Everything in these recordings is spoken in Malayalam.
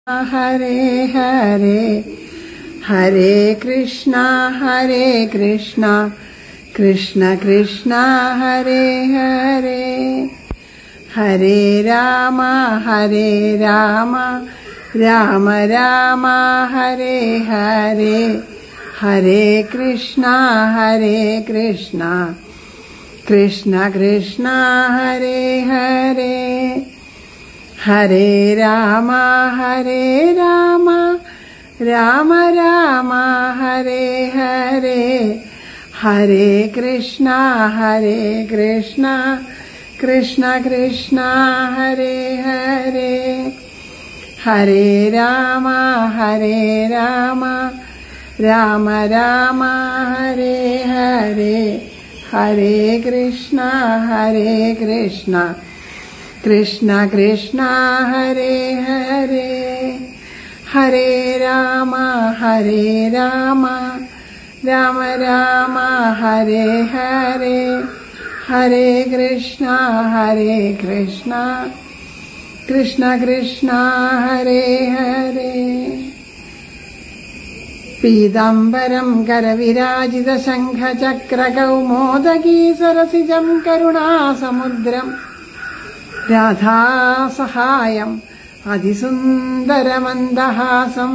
ഹരേ ഹരേ ഹരേ കൃഷ്ണ ഹരേ കൃഷ്ണ കൃഷ്ണ കൃഷ്ണ ഹരേ ഹരേ ഹരേ രാമ ഹരേ രാമ രാമ രാമ ഹരേ ഹരേ ഹരേ കൃഷ്ണ ഹരേ കൃഷ്ണ കൃഷ്ണ കൃഷ്ണ ഹരേ ഹരേ ഹരേ രാമ ഹരേ രാമ രാമ രാമ ഹരേ ഹരേ ഹരേ കൃഷ്ണ ഹരേ കൃഷ്ണ കൃഷ്ണ കൃഷ്ണ ഹരേ ഹരേ ഹരേ രാമ ഹരേ രാമ രാമ രാമ ഹരേ ഹരേ ഹരേ കൃഷ്ണ ഹരേ കൃഷ്ണ കൃഷ്ണ കൃഷ്ണ ഹരേ ഹരേ ഹരേ രാമ ഹരേ രാമ രാമ രാമ ഹരേ ഹരേ ഹരേ കൃഷ്ണ ഹരേ കൃഷ്ണ കൃഷ്ണ കൃഷ്ണ ഹരേ ഹരേ പീതാംബരം കരവിരാജിത ശംഖചക്രകൗമോദഗീ സരസിജം കരുണാസമുദ്രം രാധാസഹായം അതിസുന്ദരമന്ദഹാസം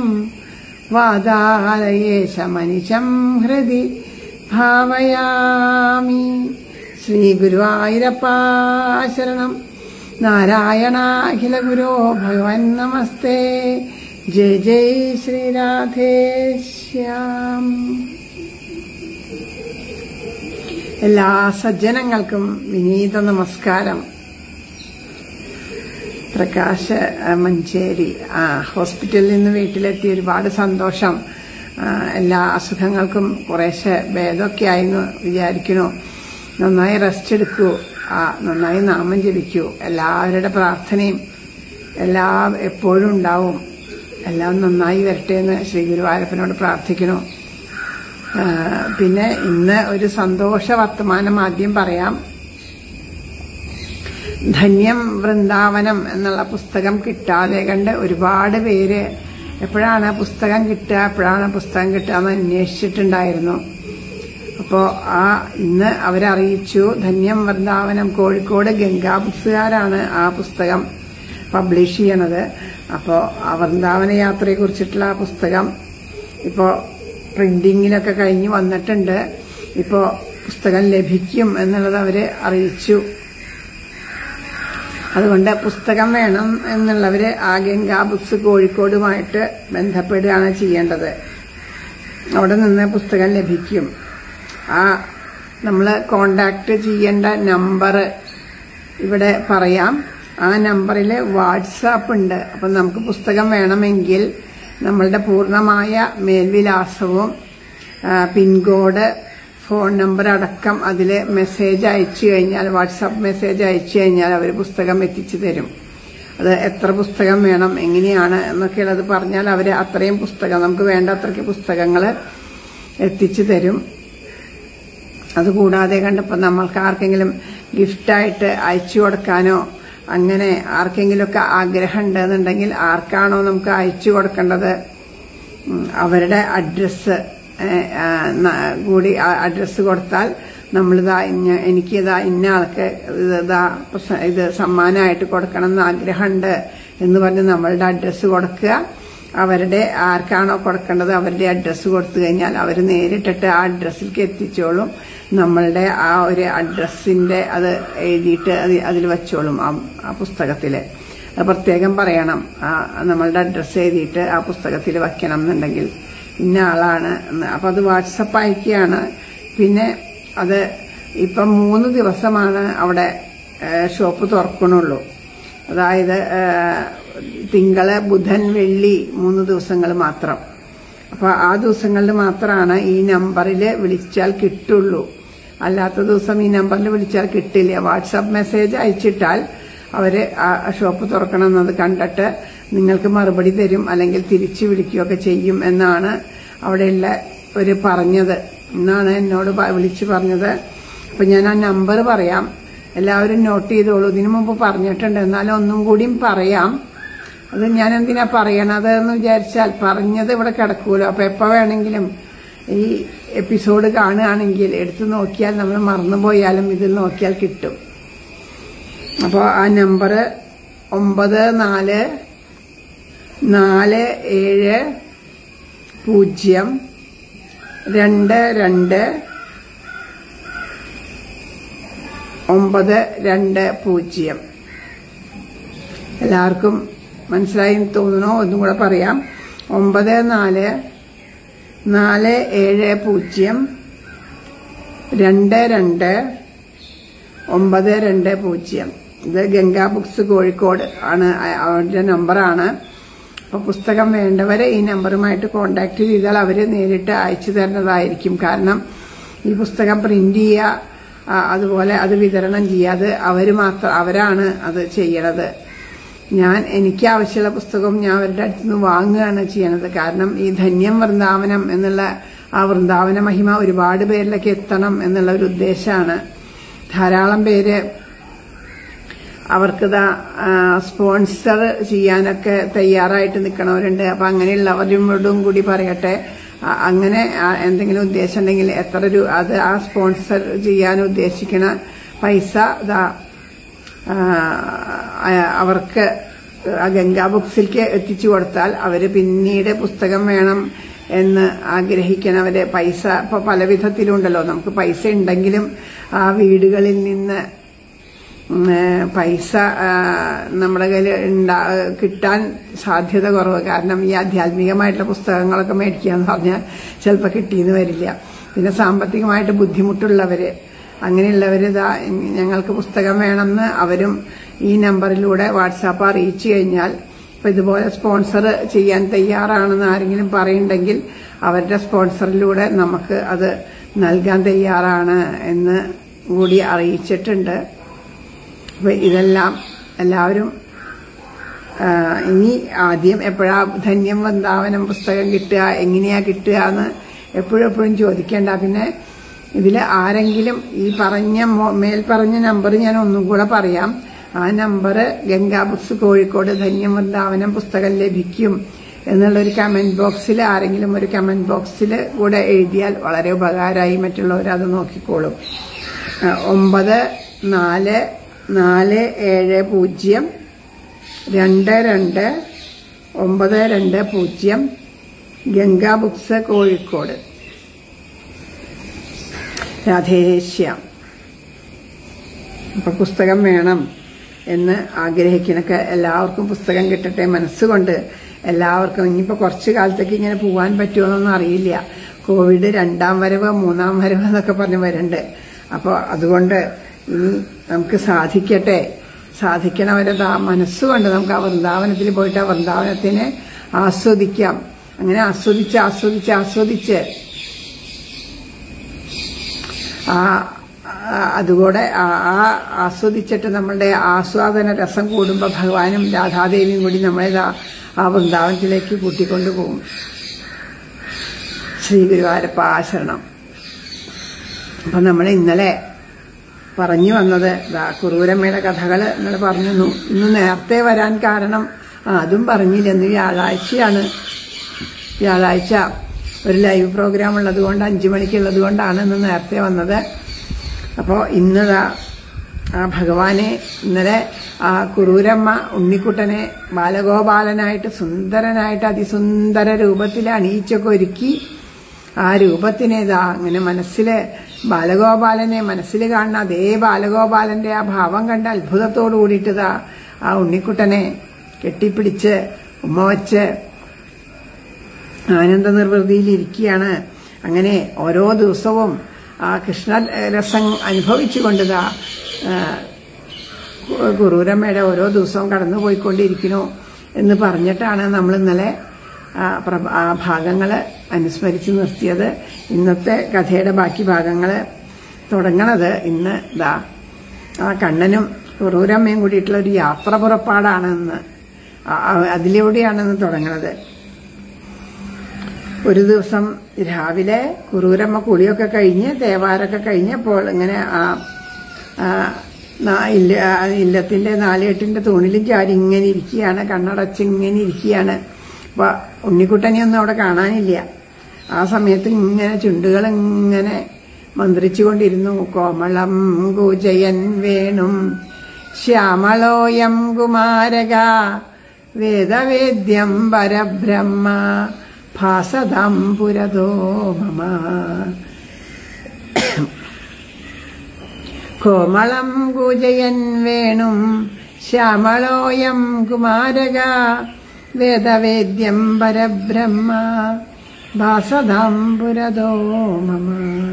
വാതാലയേശമനിശം ഹൃദി ഭാവയാമി ശ്രീഗുരുവായൂരപ്പാ ശരണം നാരായണാഖില ഗുരോ ഭഗവൻ നമസ്തേ ജയ ജയ് ശ്രീരാധേശ്യാം എല്ലാ സജ്ജനങ്ങൾക്കും വിനീത നമസ്കാരം പ്രകാശ് ആ, മഞ്ചേരി ആ, ഹോസ്പിറ്റലിൽ നിന്ന് വീട്ടിലെത്തി ഒരുപാട് സന്തോഷം ആ, എല്ലാ അസുഖങ്ങൾക്കും കുറേശ്ശെ ഭേദമൊക്കെ ആയെന്ന് വിചാരിക്കണു നന്നായി റെസ്റ്റ് എടുക്കൂ ആ, നന്നായി നാമം ജപിക്കൂ എല്ലാവരുടെ പ്രാർത്ഥനയും എല്ലാം എപ്പോഴും ഉണ്ടാവും എല്ലാം നന്നായി വരട്ടെ എന്ന് ശ്രീ ഗുരുവായൂരപ്പനോട് പ്രാർത്ഥിക്കണു ആ, പിന്നെ ഇന്ന് ഒരു സന്തോഷ വർത്തമാനം ആദ്യം പറയാം ധന്യം വൃന്ദാവനം എന്നുള്ള പുസ്തകം കിട്ടാതെ കണ്ട് ഒരുപാട് പേര് എപ്പോഴാണ് പുസ്തകം കിട്ടുക എപ്പോഴാണ് പുസ്തകം കിട്ടുക എന്ന് അന്വേഷിച്ചിട്ടുണ്ടായിരുന്നു അപ്പോൾ ആ ഇന്ന് അവരറിയിച്ചു ധന്യം വൃന്ദാവനം കോഴിക്കോട് ഗംഗാ ബുക്സുകാരാണ് ആ പുസ്തകം പബ്ലിഷ് ചെയ്യണത് അപ്പോൾ ആ വൃന്ദാവന യാത്രയെ കുറിച്ചിട്ടുള്ള ആ പുസ്തകം ഇപ്പോൾ പ്രിന്റിങ്ങിലൊക്കെ കഴിഞ്ഞ് വന്നിട്ടുണ്ട് ഇപ്പോൾ പുസ്തകം ലഭിക്കും എന്നുള്ളത് അവർ അറിയിച്ചു അതുകൊണ്ട് പുസ്തകം വേണം എന്നുള്ളവര് ആ ഗംഗാ ബുക്സ് കോഴിക്കോടുമായിട്ട് ബന്ധപ്പെടുകയാണ് ചെയ്യേണ്ടത് അവിടെ നിന്ന് പുസ്തകം ലഭിക്കും ആ നമ്മൾ കോണ്ടാക്ട് ചെയ്യേണ്ട നമ്പർ ഇവിടെ പറയാം ആ നമ്പറിൽ വാട്സാപ്പ് ഉണ്ട് അപ്പം നമുക്ക് പുസ്തകം വേണമെങ്കിൽ നമ്മളുടെ പൂർണ്ണമായ മേൽവിലാസവും ആ, പിൻകോഡ് ഫോൺ നമ്പർ അടക്കം അതിൽ മെസ്സേജ് അയച്ചു കഴിഞ്ഞാൽ വാട്സാപ്പ് മെസ്സേജ് അയച്ചു കഴിഞ്ഞാൽ അവർ പുസ്തകം എത്തിച്ചു തരും അത് എത്ര പുസ്തകം വേണം എങ്ങനെയാണ് എന്നൊക്കെയുള്ളത് പറഞ്ഞാൽ അവർ അത്രയും പുസ്തകം നമുക്ക് വേണ്ട അത്രയ്ക്ക് പുസ്തകങ്ങൾ എത്തിച്ചു തരും അതുകൂടാതെ കണ്ടപ്പോൾ നമ്മൾക്ക് ആർക്കെങ്കിലും ഗിഫ്റ്റായിട്ട് അയച്ചു കൊടുക്കാനോ അങ്ങനെ ആർക്കെങ്കിലുമൊക്കെ ആഗ്രഹം ഉണ്ടെന്നുണ്ടെങ്കിൽ ആർക്കാണോ നമുക്ക് അയച്ചു കൊടുക്കേണ്ടത് ഉം, അവരുടെ അഡ്രസ്സ് കൂടി അഡ്രസ്സ് കൊടുത്താൽ നമ്മളിതാ ഇന്ന എനിക്കിതാ ഇന്ന ആൾക്ക് ഇത് ഇതാ പ്രസ- ഇത് സമ്മാനമായിട്ട് കൊടുക്കണം എന്ന് ആഗ്രഹമുണ്ട് എന്ന് പറഞ്ഞ് നമ്മളുടെ അഡ്രസ്സ് കൊടുക്കുക അവരുടെ ആർക്കാണോ കൊടുക്കേണ്ടത് അവരുടെ അഡ്രസ്സ് കൊടുത്തു കഴിഞ്ഞാൽ അവർ നേരിട്ടിട്ട് ആ അഡ്രസ്സിലേക്ക് എത്തിച്ചോളും നമ്മളുടെ ആ ഒരു അഡ്രസ്സിന്റെ അത് എഴുതിയിട്ട് അതിൽ വെച്ചോളും ആ ആ പുസ്തകത്തിൽ അത് പ്രത്യേകം പറയണം ആ നമ്മളുടെ അഡ്രസ്സ് എഴുതിയിട്ട് ആ പുസ്തകത്തിൽ വെക്കണം എന്നുണ്ടെങ്കിൽ ഇന്ന ആളാണ് എന്ന് അപ്പം അത് വാട്സപ്പ് അയക്കുകയാണ് പിന്നെ അത് ഇപ്പം മൂന്ന് ദിവസമാണ് അവിടെ ഏഹ്, ഷോപ്പ് തുറക്കണുള്ളൂ അതായത് ഏഹ്, തിങ്കള് ബുധൻ വെള്ളി മൂന്ന് ദിവസങ്ങൾ മാത്രം അപ്പൊ ആ ദിവസങ്ങളിൽ മാത്രമാണ് ഈ നമ്പറിൽ വിളിച്ചാൽ കിട്ടുള്ളൂ അല്ലാത്ത ദിവസം ഈ നമ്പറിൽ വിളിച്ചാൽ കിട്ടില്ല വാട്സാപ്പ് മെസ്സേജ് അയച്ചിട്ടാൽ അവര് ആ ഷോപ്പ് തുറക്കണമെന്നത് കണ്ടിട്ട് നിങ്ങൾക്ക് മറുപടി തരും അല്ലെങ്കിൽ തിരിച്ചു വിളിക്കുകയൊക്കെ ചെയ്യും എന്നാണ് അവിടെയുള്ള ഒരു പറഞ്ഞത് എന്നാണ് എന്നോട് പ- വിളിച്ചു പറഞ്ഞത് അപ്പൊ ഞാൻ ആ നമ്പർ പറയാം എല്ലാവരും നോട്ട് ചെയ്തോളൂ ഇതിനു മുമ്പ് പറഞ്ഞിട്ടുണ്ട് എന്നാലും ഒന്നും കൂടിയും പറയാം അത് ഞാൻ എന്തിനാ പറയണത് എന്ന് വിചാരിച്ചാൽ പറഞ്ഞത് ഇവിടെ കിടക്കൂലോ അപ്പൊ എപ്പോ വേണമെങ്കിലും ഈ എപ്പിസോഡ് കാണുകയാണെങ്കിൽ എടുത്തു നോക്കിയാൽ നമ്മൾ മറന്നുപോയാലും ഇതിൽ നോക്കിയാൽ കിട്ടും അപ്പോൾ ആ നമ്പർ ഒമ്പത് നാല് നാല് ഏഴ് പൂജ്യം രണ്ട് രണ്ട് ഒമ്പത് രണ്ട് പൂജ്യം എല്ലാവർക്കും മനസ്സിലായി എന്ന് തോന്നുന്നു ഒന്നും കൂടെ പറയാം ഒമ്പത് നാല് നാല് ഏഴ് പൂജ്യം രണ്ട് രണ്ട് ഒമ്പത് രണ്ട് പൂജ്യം ഇത് ഗംഗാ ബുക്സ് കോഴിക്കോട് ആണ് അ- അവരുടെ നമ്പറാണ് അപ്പോൾ പുസ്തകം വേണ്ടവരെ ഈ നമ്പറുമായിട്ട് കോണ്ടാക്ട് ചെയ്താൽ അവർ നേരിട്ട് അയച്ചു തരുന്നതായിരിക്കും കാരണം ഈ പുസ്തകം പ്രിന്റ് ചെയ്യുക ആ, അതുപോലെ അത് വിതരണം ചെയ്യുക അത് അവർ മാത്രം അവരാണ് അത് ചെയ്യണത് ഞാൻ എനിക്ക് ആവശ്യമുള്ള പുസ്തകം ഞാൻ അവരുടെ അടുത്ത് നിന്ന് വാങ്ങുകയാണ് ചെയ്യണത് കാരണം ഈ ധന്യം വൃന്ദാവനം എന്നുള്ള ആ വൃന്ദാവന മഹിമ ഒരുപാട് പേരിലേക്ക് എത്തണം എന്നുള്ള ഒരു ഉദ്ദേശമാണ് ധാരാളം പേര് അവർക്കിതാ സ്പോൺസർ ചെയ്യാനൊക്കെ തയ്യാറായിട്ട് നിൽക്കണവരുണ്ട് അപ്പൊ അങ്ങനെയുള്ളവരോടും കൂടി പറയട്ടെ ആ, അങ്ങനെ ആ, എന്തെങ്കിലും ഉദ്ദേശം ഉണ്ടെങ്കിൽ എത്ര രൂപ അത് ആ സ്പോൺസർ ചെയ്യാൻ ഉദ്ദേശിക്കണ പൈസ ഇതാ ആ, ആ, അവർക്ക് ആ ഗംഗാ ബുക്സിലേക്ക് എത്തിച്ചു കൊടുത്താൽ അവര് പിന്നീട് പുസ്തകം വേണം എന്ന് ആഗ്രഹിക്കണവര് പൈസ ഇപ്പൊ പല വിധത്തിലുണ്ടല്ലോ നമുക്ക് പൈസ ഉണ്ടെങ്കിലും ആ വീടുകളിൽ നിന്ന് ഉം, ഏ, പൈസ ആ, നമ്മുടെ കയ്യിൽ ഉണ്ടാ കിട്ടാൻ സാധ്യത കുറവ് കാരണം ഈ ആധ്യാത്മികമായിട്ടുള്ള പുസ്തകങ്ങളൊക്കെ മേടിക്കുക എന്ന് പറഞ്ഞാൽ ചിലപ്പോൾ കിട്ടിയെന്ന് വരില്ല പിന്നെ സാമ്പത്തികമായിട്ട് ബുദ്ധിമുട്ടുള്ളവര് അങ്ങനെയുള്ളവര് ഇതാ ഞങ്ങൾക്ക് പുസ്തകം വേണമെന്ന് അവരും ഈ നമ്പറിലൂടെ വാട്സാപ്പ് അറിയിച്ചു കഴിഞ്ഞാൽ ഇപ്പൊ ഇതുപോലെ സ്പോൺസർ ചെയ്യാൻ തയ്യാറാണെന്ന് ആരെങ്കിലും പറയുന്നുണ്ടെങ്കിൽ അവരുടെ സ്പോൺസറിലൂടെ നമുക്ക് അത് നൽകാൻ തയ്യാറാണ് എന്ന് കൂടി അറിയിച്ചിട്ടുണ്ട് അപ്പൊ ഇതെല്ലാം എല്ലാവരും ആ, ഇനി ആദ്യം എപ്പോഴാ ധന്യം വന്ദാവനം പുസ്തകം കിട്ടുക എങ്ങനെയാ കിട്ടുക എന്ന് എപ്പോഴും എപ്പോഴും ചോദിക്കേണ്ട പിന്നെ ഇതിൽ ആരെങ്കിലും ഈ പറഞ്ഞ മോ- മേൽ പറഞ്ഞ നമ്പർ ഞാൻ ഒന്നും കൂടെ പറയാം ആ നമ്പർ ഗംഗാ ബുക്സ് കോഴിക്കോട് ധന്യം വൃന്ദാവനം പുസ്തകം ലഭിക്കും എന്നുള്ളൊരു കമന്റ് ബോക്സിൽ ആരെങ്കിലും ഒരു കമന്റ് ബോക്സിൽ കൂടെ എഴുതിയാൽ വളരെ ഉപകാരമായി മറ്റുള്ളവർ അത് നോക്കിക്കോളും ആ, ഒമ്പത് നാല് നാല് ഏഴ് പൂജ്യം രണ്ട് രണ്ട് ഒമ്പത് രണ്ട് പൂജ്യം ഗംഗാ ബുക്സ് കോഴിക്കോട് രാധേശ്യാം അപ്പൊ പുസ്തകം വേണം എന്ന് ആഗ്രഹിക്കണൊക്കെ എല്ലാവർക്കും പുസ്തകം കിട്ടട്ടെ മനസ്സുകൊണ്ട് എല്ലാവർക്കും ഇനിയിപ്പോൾ കുറച്ച് കാലത്തേക്ക് ഇങ്ങനെ പോകാൻ പറ്റുമോന്നൊന്നും അറിയില്ല കോവിഡ് രണ്ടാം വരവ് മൂന്നാം വരവ് എന്നൊക്കെ പറഞ്ഞ് വരുന്നുണ്ട് അപ്പോൾ അതുകൊണ്ട് ഇനി നമുക്ക് സാധിക്കട്ടെ സാധിക്കണവരത് ആ മനസ്സുകൊണ്ട് നമുക്ക് ആ വൃന്ദാവനത്തിൽ പോയിട്ട് ആ വൃന്ദാവനത്തിനെ ആസ്വദിക്കാം അങ്ങനെ ആസ്വദിച്ച് ആസ്വദിച്ച് ആസ്വദിച്ച് ആ ആ, അതുകൂടെ ആ- ആ ആസ്വദിച്ചിട്ട് നമ്മളുടെ ആസ്വാദന രസം കൂടുമ്പോൾ ഭഗവാനും രാധാദേവിയും കൂടി നമ്മളെ ദാ ആ വൃന്ദാവനത്തിലേക്ക് കൂട്ടിക്കൊണ്ടു പോകും ശ്രീ ഗുരുവായൂരപ്പ ആശരണം അപ്പം നമ്മൾ ഇന്നലെ പറഞ്ഞു വന്നത് ദാ കുറൂരമ്മയുടെ കഥകൾ ഇന്നലെ പറഞ്ഞു ഇന്ന് നേരത്തെ വരാൻ കാരണം ആ, അതും പറഞ്ഞില്ല ഇന്ന് വ്യാഴാഴ്ചയാണ് വ്യാഴാഴ്ച ഒരു ലൈവ് പ്രോഗ്രാം ഉള്ളത് കൊണ്ട് അഞ്ചു മണിക്കുള്ളത് കൊണ്ടാണ് ഇന്ന് നേരത്തെ വന്നത് അപ്പോൾ ഇന്നതാ ആ ഭഗവാനെ ഇന്നലെ ആ കുറൂരമ്മ ഉണ്ണിക്കുട്ടനെ ബാലഗോപാലനായിട്ട് സുന്ദരനായിട്ട് അതിസുന്ദര രൂപത്തിൽ അണിയിച്ചൊക്കെ ഒരുക്കി ആ രൂപത്തിനെ ഇതാ അങ്ങനെ മനസ്സില് ബാലഗോപാലനെ മനസ്സിൽ കാണുന്ന അതേ ബാലഗോപാലന്റെ ആ ഭാവം കണ്ട അത്ഭുതത്തോടു കൂടിയിട്ടിതാ ആ ഉണ്ണിക്കുട്ടനെ കെട്ടിപ്പിടിച്ച് ഉമ്മ വച്ച് ആനന്ദ നിർവൃതിയിലിരിക്കുകയാണ് അങ്ങനെ ഓരോ ദിവസവും ആ കൃഷ്ണ രസം അനുഭവിച്ചുകൊണ്ടിതാ ആ, കുറൂരമ്മയുടെ ഓരോ ദിവസവും കടന്നു പോയിക്കൊണ്ടിരിക്കുന്നു എന്ന് പറഞ്ഞിട്ടാണ് നമ്മൾ ഇന്നലെ ആ പ്രഭ- ആ ഭാഗങ്ങൾ അനുസ്മരിച്ച് നിർത്തിയത് ഇന്നത്തെ കഥയുടെ ബാക്കി ഭാഗങ്ങൾ തുടങ്ങണത് ഇന്ന് ദാ ആ കണ്ണനും കുറൂരമ്മയും കൂടിയിട്ടുള്ള ഒരു യാത്ര പുറപ്പാടാണ് ഇന്ന് ആ- ആ- അതിലൂടെയാണ് ഇന്ന് തുടങ്ങണത് ഒരു ദിവസം രാവിലെ കുറൂരമ്മ കുളിയൊക്കെ കഴിഞ്ഞ് തേവാരൊക്കെ കഴിഞ്ഞപ്പോൾ ഇങ്ങനെ ആ ആ നാ- ഇല്ല ഇല്ലത്തിന്റെ നാലുകെട്ടിന്റെ തൂണിലും ചാരി ഇങ്ങനെ ഇരിക്കുകയാണ് കണ്ണടച്ച് ഇങ്ങനെ ഇരിക്കുകയാണ് അപ്പൊ ഉണ്ണിക്കുട്ടനെ ഒന്നും അവിടെ കാണാനില്ല ആ സമയത്ത് ഇങ്ങനെ ചുണ്ടുകൾ ഇങ്ങനെ മന്ത്രിച്ചുകൊണ്ടിരുന്നു കോമളം കൂജയൻ വേണും ശ്യാമളോയം കുമാരക വേദവേദ്യം പരബ്രഹ്മ ഭാസതം പുരതോ മമ കോമളം കൂജയൻ വേണും ശ്യാമളോയം കുമാരക വേദവേദ്യം പരബ്രഹ്മ ഭാസതം പുരതോ മമ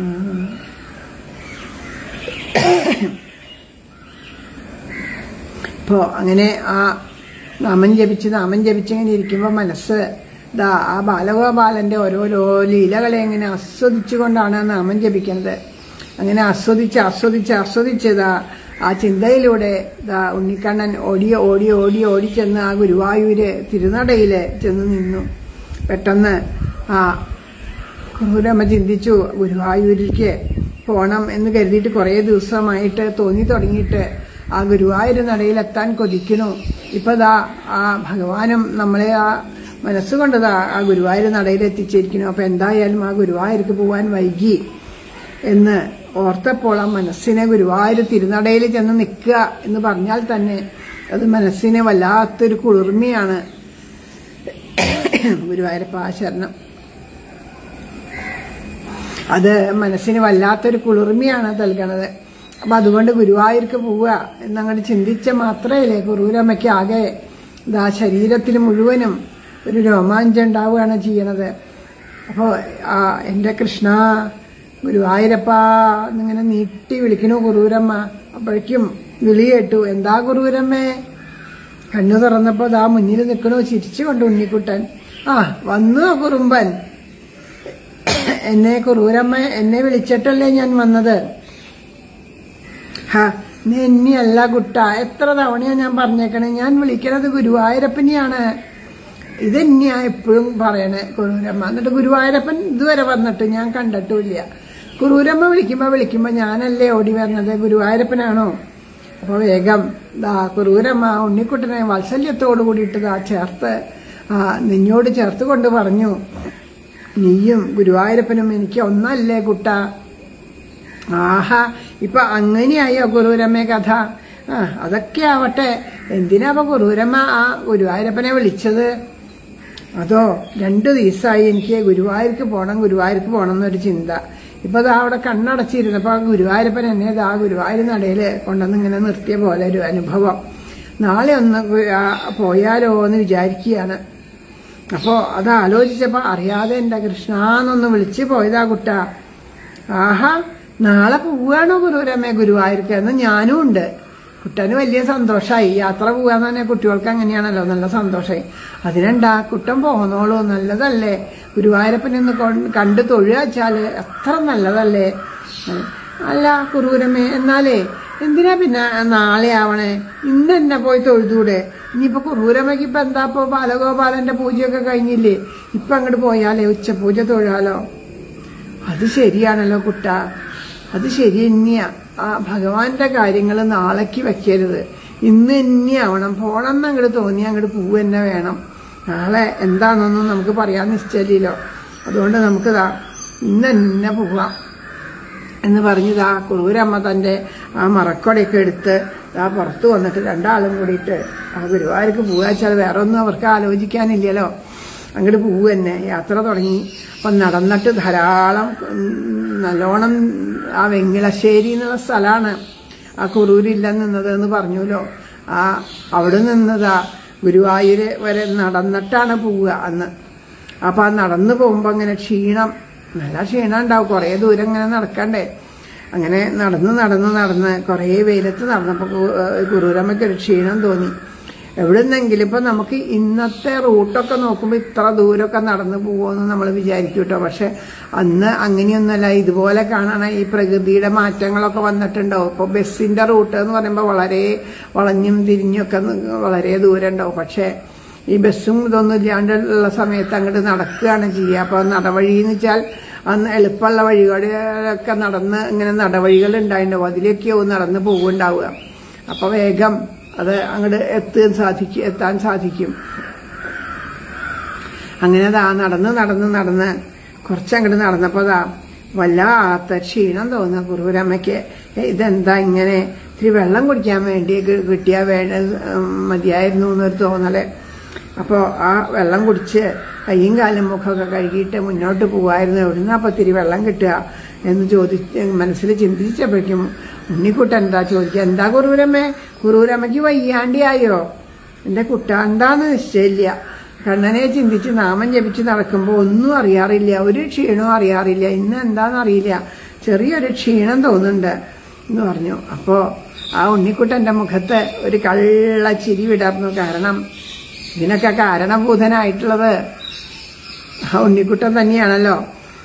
ഇപ്പോ അങ്ങനെ ആ നാമം ജപിച്ച് നാമം ജപിച്ചിങ്ങനെ ഇരിക്കുമ്പോൾ മനസ്സ് ദാ ആ ബാലഗോപാലന്റെ ഓരോരോ ലീലകളെ ഇങ്ങനെ ആസ്വദിച്ചുകൊണ്ടാണ് ആ നാമം ജപിക്കുന്നത് അങ്ങനെ ആസ്വദിച്ച് ആസ്വദിച്ച് ആസ്വദിച്ചതാ ആ ചിന്തയിലൂടെ ദാ ഉണ്ണിക്കണ്ണൻ ഓടി ഓടി ഓടി ഓടി ചെന്ന് ആ ഗുരുവായൂര് തിരുനടയില് ചെന്ന് നിന്നു പെട്ടെന്ന് ആ ക്രൂരമ്മ ചിന്തിച്ചു ഗുരുവായൂരിലേക്ക് പോണം എന്ന് കരുതിയിട്ട് കുറേ ദിവസമായിട്ട് തോന്നി തുടങ്ങിയിട്ട് ആ ഗുരുവായൂർ നടയിലെത്താൻ കൊതിക്കണു ഇപ്പൊ ദാ ആ ഭഗവാനും നമ്മളെ ആ മനസ്സുകൊണ്ട് ദാ ആ ഗുരുവായൂർ നടയിൽ എത്തിച്ചിരിക്കുന്നു അപ്പൊ എന്തായാലും ആ ഗുരുവായൂർക്ക് പോവാൻ വൈകി എന്ന് ഓർത്തപ്പോൾ ആ മനസ്സിനെ ഗുരുവായൂർ തിരുനടയിൽ ചെന്ന് നിൽക്കുക എന്ന് പറഞ്ഞാൽ തന്നെ അത് മനസ്സിനെ വല്ലാത്തൊരു കുളിർമയാണ് ഗുരുവായൂരപ്പ ആ ശരണം അത് മനസ്സിന് വല്ലാത്തൊരു കുളിർമയാണ് നൽകണത് അപ്പൊ അതുകൊണ്ട് ഗുരുവായൂർക്ക് പോവുക എന്നങ്ങോട്ട് ചിന്തിച്ച മാത്രമല്ലേ കുറൂരമ്മയ്ക്ക് ആകെ ഇതാ ശരീരത്തിൽ മുഴുവനും ഒരു രോമാഞ്ചം ഉണ്ടാവുകയാണ് ചെയ്യണത് അപ്പോൾ ആ എൻ്റെ കൃഷ്ണ ഗുരുവായൂരപ്പ എന്നിങ്ങനെ നീട്ടി വിളിക്കണു കുറൂരമ്മ അപ്പോഴേക്കും വിളി കേട്ടു എന്താ കുറൂരമ്മേ കണ്ണു തുറന്നപ്പോ ദാ മുന്നിൽ നിൽക്കണു ചിരിച്ചുകൊണ്ട് ഉണ്ണിക്കുട്ടൻ ആ വന്നു കുറുമ്പൻ എന്നെ കുറൂരമ്മ എന്നെ വിളിച്ചിട്ടല്ലേ ഞാൻ വന്നത് ഹാ നീ എന്നെയല്ല കുട്ട എത്ര തവണയാ ഞാൻ പറഞ്ഞേക്കണേ ഞാൻ വിളിക്കണത് ഗുരുവായൂരപ്പനെയാണ് ഇതെന്നെയാ എപ്പോഴും പറയണേ കുറൂരമ്മ എന്നിട്ട് ഗുരുവായൂരപ്പൻ ഇതുവരെ വന്നിട്ട് ഞാൻ കണ്ടിട്ടുമില്ല കുറൂരമ്മ വിളിക്കുമ്പോ വിളിക്കുമ്പോ ഞാനല്ലേ ഓടി വരുന്നത് ഗുരുവായൂരപ്പനാണോ അപ്പൊ വേഗം ദാ കുറൂരമ്മ ഉണ്ണിക്കുട്ടനെ വാത്സല്യത്തോടു കൂടിയിട്ട് ദാ ചേർത്ത് ആ നെഞ്ഞോട് ചേർത്ത് കൊണ്ട് പറഞ്ഞു നീയും ഗുരുവായൂരപ്പനും എനിക്ക് ഒന്നല്ലേ കുട്ട ആഹാ ഇപ്പൊ അങ്ങനെയായോ ഗുരുരമ്മ കഥ ആ അതൊക്കെ ആവട്ടെ എന്തിനാ അപ്പൊ ഗുരുരമ്മ ആ ഗുരുവായൂരപ്പനെ വിളിച്ചത് അതോ രണ്ടു ദിവസമായി എനിക്ക് ഗുരുവായൂർക്ക് പോണം ഗുരുവായൂർക്ക് പോണം എന്നൊരു ചിന്ത ഇപ്പൊ ദാ അവിടെ കണ്ണടച്ചിരുന്നപ്പോ ആ ഗുരുവായൂരപ്പൻ എന്നെ ദാ ഗുരുവായൂർ നടയില് കൊണ്ടുവന്ന് ഇങ്ങനെ നിർത്തിയ പോലെ ഒരു അനുഭവം നാളെ ഒന്ന് ഗു- ആ പോയാലോ എന്ന് വിചാരിക്കുകയാണ് അപ്പോ അത് ആലോചിച്ചപ്പോ അറിയാതെ എന്റെ കൃഷ്ണാന്നൊന്ന് വിളിച്ചു പോയതാ കുട്ട ആഹാ നാളെ പോവാണോ ഗുരുരമ്മ ഗുരുവായൂർക്ക് എന്ന് ഞാനും ഉണ്ട് കുട്ടന് വലിയ സന്തോഷമായി യാത്ര പോകാന്ന് തന്നെ കുട്ടികൾക്ക് അങ്ങനെയാണല്ലോ നല്ല സന്തോഷമായി അതിനെന്താ കുട്ടൻ പോന്നോളൂ നല്ലതല്ലേ ഗുരുവായൂരപ്പനൊന്ന് കൊ- കണ്ട് തൊഴുകച്ചാല് എത്ര നല്ലതല്ലേ അല്ല കുറൂരമ്മേ എന്നാലേ എന്തിനാ പിന്നെ നാളെ ആവണേ ഇന്ന് തന്നെ പോയി തൊഴുതൂടെ ഇനിയിപ്പോ കുറൂരമ്മയ്ക്ക് ഇപ്പൊ എന്താ ഇപ്പൊ ബാലഗോപാലന്റെ പൂജയൊക്കെ കഴിഞ്ഞില്ലേ ഇപ്പൊ അങ്ങോട്ട് പോയാലേ ഉച്ചപൂജ തൊഴാലോ അത് ശരിയാണല്ലോ കുട്ട അത് ശരി തന്നെയാ ആ ഭഗവാന്റെ കാര്യങ്ങൾ നാളേക്ക് വെക്കരുത് ഇന്ന് തന്നെയാവണം പോണമെന്ന് അങ്ങോട്ട് തോന്നി അങ്ങോട്ട് പൂവ് തന്നെ വേണം നാളെ എന്താണെന്നൊന്നും നമുക്ക് പറയാൻ നിശ്ചയില്ലല്ലോ അതുകൊണ്ട് നമുക്കിതാ ഇന്ന് തന്നെ പോവാം എന്ന് പറഞ്ഞതാ കുറൂരമ്മ തന്റെ ആ മറക്കൊടയൊക്കെ എടുത്ത് ആ പുറത്ത് വന്നിട്ട് രണ്ടാളും കൂടിയിട്ട് ആ ഗുരുവായൂർക്ക് പോവാച്ചാൽ വേറെ ഒന്നും അവർക്ക് ആലോചിക്കാനില്ലല്ലോ അങ്ങോട്ട് പോവുക തന്നെ യാത്ര തുടങ്ങി അപ്പം നടന്നിട്ട് ധാരാളം ഉം, നല്ലോണം ആ വെങ്ങിളശ്ശേരി എന്നുള്ള സ്ഥലമാണ് ആ കുറൂരില്ല നിന്നത് എന്ന് പറഞ്ഞല്ലോ ആ അവിടെ നിന്നതാ ഗുരുവായൂര് വരെ നടന്നിട്ടാണ് പോവുക അന്ന് അപ്പൊ ആ നടന്നു പോകുമ്പോ അങ്ങനെ ക്ഷീണം നല്ല ക്ഷീണം ഉണ്ടാവും കുറേ ദൂരം ഇങ്ങനെ നടക്കണ്ടേ അങ്ങനെ നടന്ന് നടന്ന് നടന്ന് കുറേ വെയിലത്ത് നടന്നപ്പോൾ കുറൂരമ്മയ്ക്ക് ഒരു ക്ഷീണം തോന്നി എവിടുന്നെങ്കിലും ഇപ്പൊ നമുക്ക് ഇന്നത്തെ റൂട്ടൊക്കെ നോക്കുമ്പോൾ ഇത്ര ദൂരമൊക്കെ നടന്നു പോകുമെന്ന് നമ്മൾ വിചാരിക്കും കേട്ടോ പക്ഷെ അന്ന് അങ്ങനെയൊന്നുമല്ല ഇതുപോലെ കാണാൻ ഈ പ്രകൃതിയുടെ മാറ്റങ്ങളൊക്കെ വന്നിട്ടുണ്ടാവും ഇപ്പൊ ബസ്സിന്റെ റൂട്ട് എന്ന് പറയുമ്പോൾ വളരെ വളഞ്ഞും തിരിഞ്ഞൊക്കെ വളരെ ദൂരം ഉണ്ടാവും പക്ഷെ ഈ ബസ്സും ഇതൊന്നും ഇല്ലാണ്ടുള്ള സമയത്ത് അങ്ങോട്ട് നടക്കുകയാണ് ചെയ്യുക അപ്പോൾ നടവഴി എന്ന് വെച്ചാൽ അന്ന് എളുപ്പമുള്ള വഴികളിലൊക്കെ നടന്ന് ഇങ്ങനെ നടവഴികൾ ഉണ്ടായിട്ടുണ്ടാവും അതിലേക്കാവും നടന്ന് പോവുണ്ടാവുക അപ്പൊ വേഗം അത് അങ്ങോട്ട് എത്താൻ സാധിക്കും എത്താൻ സാധിക്കും അങ്ങനെ ദാ നടന്ന് നടന്ന് നടന്ന് കുറച്ചങ്ങോട്ട് നടന്നപ്പോ ദാ വല്ലാത്ത ക്ഷീണം തോന്നുക കുറുവരമ്മയ്ക്ക് ഇതെന്താ ഇങ്ങനെ ഇത്തിരി വെള്ളം കുടിക്കാൻ വേണ്ടി കി- കിട്ടിയാ വേണ്ട ഉം, മതിയായിരുന്നു എന്നൊരു തോന്നല് അപ്പോൾ ആ വെള്ളം കുടിച്ച് കയ്യും കാലും മുഖമൊക്കെ കഴുകിയിട്ട് മുന്നോട്ട് പോവായിരുന്നു എവിടുന്നാ അപ്പൊ ഇത്തിരി വെള്ളം കിട്ടുക എന്ന് ചോദിച്ച് മനസ്സിൽ ചിന്തിച്ചപ്പോഴേക്കും ഉണ്ണിക്കുട്ടൻ എന്താ ചോദിക്കുക എന്താ കുറുവരമ്മേ കുറുവരമ്മയ്ക്ക് വയ്യാണ്ടിയായോ എന്റെ കുട്ട എന്താന്ന് നിശ്ചയില്ല കണ്ണനെ ചിന്തിച്ച് നാമം ജപിച്ച് നടക്കുമ്പോൾ ഒന്നും അറിയാറില്ല ഒരു ക്ഷീണവും അറിയാറില്ല ഇന്ന് എന്താണെന്ന് അറിയില്ല ചെറിയൊരു ക്ഷീണം തോന്നുന്നുണ്ട് എന്ന് പറഞ്ഞു അപ്പോ ആ ഉണ്ണിക്കുട്ടന്റെ മുഖത്ത് ഒരു കള്ള ചിരി വിടർന്നു കാരണം ഇതിനൊക്കെ കാരണഭൂതനായിട്ടുള്ളത് ആ ഉണ്ണിക്കുട്ടൻ തന്നെയാണല്ലോ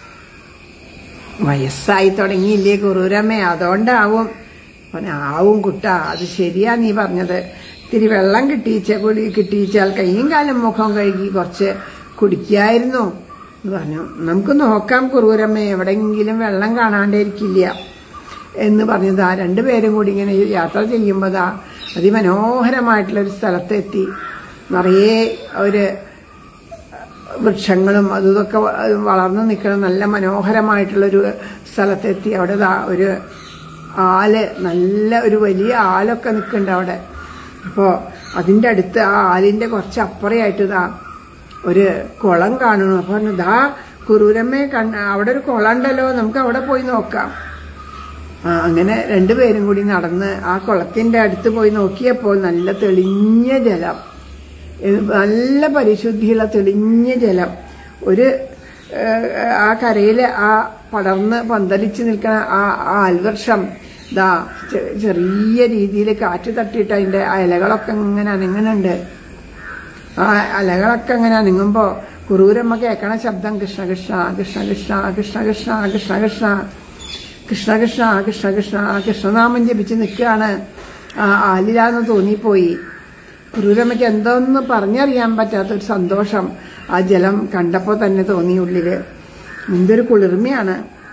വയസ്സായി തുടങ്ങിയില്ലേ കുറൂരമ്മ അതുകൊണ്ടാവും അവന് ആവും കുട്ട അത് ശരിയാ നീ പറഞ്ഞത് ഇത്തിരി വെള്ളം കിട്ടിയിച്ച കുടി കിട്ടിയിച്ചാൽ കയ്യും കാലും മുഖം കഴുകി കുറച്ച് കുടിക്കായിരുന്നു എന്ന് പറഞ്ഞു നമുക്ക് നോക്കാം കുറൂരമ്മ എവിടെയെങ്കിലും വെള്ളം കാണാണ്ടിരിക്കില്ല എന്ന് പറഞ്ഞത് ആ രണ്ടുപേരും കൂടി ഇങ്ങനെ യാത്ര ചെയ്യുമ്പോഴാ അതിമനോഹരമായിട്ടുള്ളൊരു സ്ഥലത്തെത്തി നിറയെ ഒരു വൃക്ഷങ്ങളും അതും ഇതൊക്കെ വ- വളർന്നു നിൽക്കുന്ന നല്ല മനോഹരമായിട്ടുള്ളൊരു സ്ഥലത്തെത്തി അവിടെ ദാ ഒരു ആല് നല്ല ഒരു വലിയ ആലൊക്കെ നിൽക്കുന്നുണ്ട് അവിടെ അപ്പോൾ അതിൻ്റെ അടുത്ത് ആ ആലിൻ്റെ കുറച്ച് അപ്പുറയായിട്ട് ദാ ഒരു കുളം കാണുന്നു അപ്പോൾ പറഞ്ഞു ദാ കുറൂരമ്മയെ കണ്ണ അവിടെ ഒരു കുളം ഉണ്ടല്ലോ നമുക്ക് അവിടെ പോയി നോക്കാം ആ, അങ്ങനെ രണ്ടുപേരും കൂടി നടന്ന് ആ കുളത്തിന്റെ അടുത്ത് പോയി നോക്കിയപ്പോൾ നല്ല തെളിഞ്ഞ ജലം ഏ, നല്ല പരിശുദ്ധിയുള്ള തെളിഞ്ഞ ജലം ഒരു ഏ, ആ കരയിൽ ആ പടർന്ന് പന്തലിച്ച് നിൽക്കുന്ന ആ ആ ആൽവർഷം ദാ ചെ- ചെറിയ രീതിയിൽ കാറ്റ് തട്ടിയിട്ട് അതിന്റെ ആ ഇലകളൊക്കെ ഇങ്ങനെ അനങ്ങുന്നുണ്ട് ആ അലകളൊക്കെ അങ്ങനെ അനങ്ങുമ്പോ കുറൂരമ്മ കേൾക്കണ ശബ്ദം കൃഷ്ണ കൃഷ്ണ കൃഷ്ണ കൃഷ്ണ കൃഷ്ണ കൃഷ്ണ കൃഷ്ണ കൃഷ്ണ കൃഷ്ണ കൃഷ്ണ കൃഷ്ണ കൃഷ്ണ കൃഷ്ണനാമം ജപിച്ച് നിൽക്കുകയാണ് ആ ആലിലാന്ന് തോന്നിപ്പോയി കുറൂരമ്മയ്ക്ക് എന്തോന്ന് പറഞ്ഞറിയാൻ പറ്റാത്തൊരു സന്തോഷം ആ ജലം കണ്ടപ്പോൾ തന്നെ തോന്നി ഉള്ളില് എന്തൊരു കുളിർമയാണ്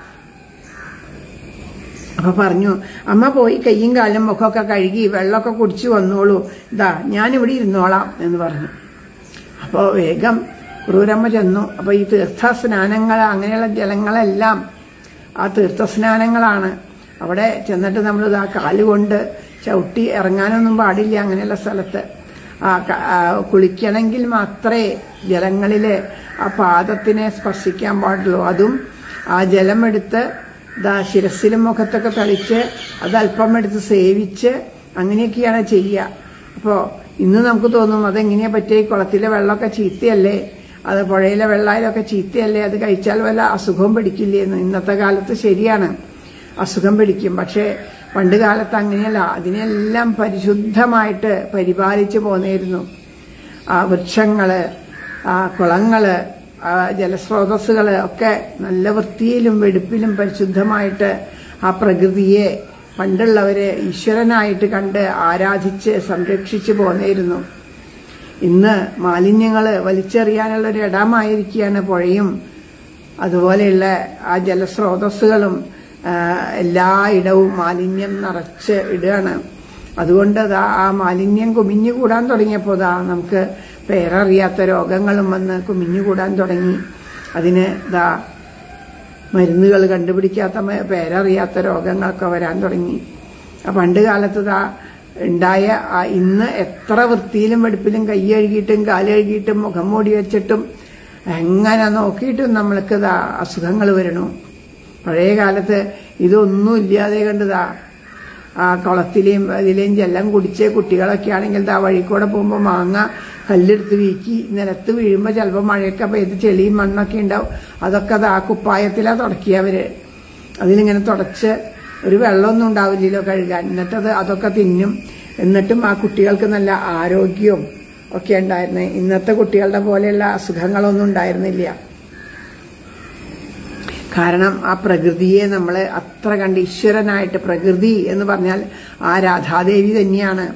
അപ്പൊ പറഞ്ഞു അമ്മ പോയി കയ്യും കാലും മുഖമൊക്കെ കഴുകി വെള്ളമൊക്കെ കുടിച്ചു വന്നോളൂ ഇതാ ഞാനിവിടെ ഇരുന്നോളാം എന്ന് പറഞ്ഞു അപ്പോൾ വേഗം ക്രൂരമ്മ ചെന്നു അപ്പോൾ ഈ തീർത്ഥ സ്നാനങ്ങൾ അങ്ങനെയുള്ള ജലങ്ങളെല്ലാം ആ തീർത്ഥ സ്നാനങ്ങളാണ് അവിടെ ചെന്നിട്ട് നമ്മൾ ഇതാ കാലുകൊണ്ട് ചവിട്ടി ഇറങ്ങാനൊന്നും പാടില്ല അങ്ങനെയുള്ള സ്ഥലത്ത് ആ ക- ആ കുളിക്കണമെങ്കിൽ മാത്രമേ ജലങ്ങളിൽ ആ പാദത്തിനെ സ്പർശിക്കാൻ പാടുള്ളൂ അതും ആ ജലമെടുത്ത് ദാ ശിരസിലും മുഖത്തൊക്കെ തളിച്ച് അത് അല്പം എടുത്ത് സേവിച്ച് അങ്ങനെയൊക്കെയാണ് ചെയ്യുക അപ്പോൾ ഇന്ന് നമുക്ക് തോന്നും അതെങ്ങനെയാ പറ്റിയ ഈ കുളത്തിലെ വെള്ളമൊക്കെ ചീത്തയല്ലേ അത് പുഴയിലെ വെള്ളായാലൊക്കെ ചീത്തയല്ലേ അത് കഴിച്ചാൽ വല്ല അസുഖവും പിടിക്കില്ലേ എന്ന് ഇന്നത്തെ കാലത്ത് ശരിയാണ് അസുഖം പിടിക്കും പക്ഷേ പണ്ട് കാലത്ത് അങ്ങനെയല്ല അതിനെല്ലാം പരിശുദ്ധമായിട്ട് പരിപാലിച്ചു പോന്നിരുന്നു ആ വൃക്ഷങ്ങള് ആ കുളങ്ങള് ആ ജലസ്രോതസ്സുകൾ ഒക്കെ നല്ല വൃത്തിയിലും വെടുപ്പിലും പരിശുദ്ധമായിട്ട് ആ പ്രകൃതിയെ പണ്ടുള്ളവരെ ഈശ്വരനായിട്ട് കണ്ട് ആരാധിച്ച് സംരക്ഷിച്ചു പോന്നിരുന്നു ഇന്ന് മാലിന്യങ്ങൾ വലിച്ചെറിയാനുള്ള ഒരു ഇടമായിരിക്കുകയാണ് പുഴയും അതുപോലെയുള്ള ആ ജലസ്രോതസ്സുകളും ആ, എല്ലായിടവും മാലിന്യം നിറച്ച് ഇടുകയാണ് അതുകൊണ്ട് ദാ ആ മാലിന്യം കുമിഞ്ഞു കൂടാൻ തുടങ്ങിയപ്പോൾ ദാ നമുക്ക് പേരറിയാത്ത രോഗങ്ങളും വന്ന് കുമിഞ്ഞു കൂടാൻ തുടങ്ങി അതിന് ദാ മരുന്നുകൾ കണ്ടുപിടിക്കാത്ത മ- പേരറിയാത്ത രോഗങ്ങളൊക്കെ വരാൻ തുടങ്ങി ആ പണ്ട് കാലത്ത് ദാ ഉണ്ടായ ആ ഇന്ന് എത്ര വൃത്തിയിലും വെടുപ്പിലും കൈ കഴുകിയിട്ടും കാല് കഴുകിയിട്ടും മുഖം മൂടി വെച്ചിട്ടും എങ്ങനെ നോക്കിയിട്ടും നമ്മൾക്ക് ദാ അസുഖങ്ങൾ വരണു പഴയ കാലത്ത് ഇതൊന്നും ഇല്ലാതെ കണ്ടതാ ആ കുളത്തിലെയും അതിലെയും ജലം കുടിച്ച് കുട്ടികളൊക്കെ ആണെങ്കിൽ ദാ വഴി കൂടെ പോകുമ്പോൾ മാങ്ങ കല്ലെടുത്ത് വീക്കി നിലത്ത് വീഴുമ്പോൾ ചിലപ്പോൾ മഴയൊക്കെ പെയ്ത് ചെളിയും മണ്ണൊക്കെ ഉണ്ടാവും അതൊക്കെ ദാ കുപ്പായത്തിലാ തുടക്കിയ അവര് അതിലിങ്ങനെ തുടച്ച് ഒരു വെള്ളമൊന്നും ഉണ്ടാവില്ലല്ലോ കഴുകാൻ എന്നിട്ടത് അതൊക്കെ തിന്നും എന്നിട്ടും ആ കുട്ടികൾക്ക് നല്ല ആരോഗ്യവും ഒക്കെ ഉണ്ടായിരുന്നു ഇന്നത്തെ കുട്ടികളുടെ പോലെയുള്ള അസുഖങ്ങളൊന്നും ഉണ്ടായിരുന്നില്ല കാരണം ആ പ്രകൃതിയെ നമ്മൾ അത്ര കണ്ട് ഈശ്വരനായിട്ട് പ്രകൃതി എന്ന് പറഞ്ഞാൽ ആ രാധാദേവി തന്നെയാണ്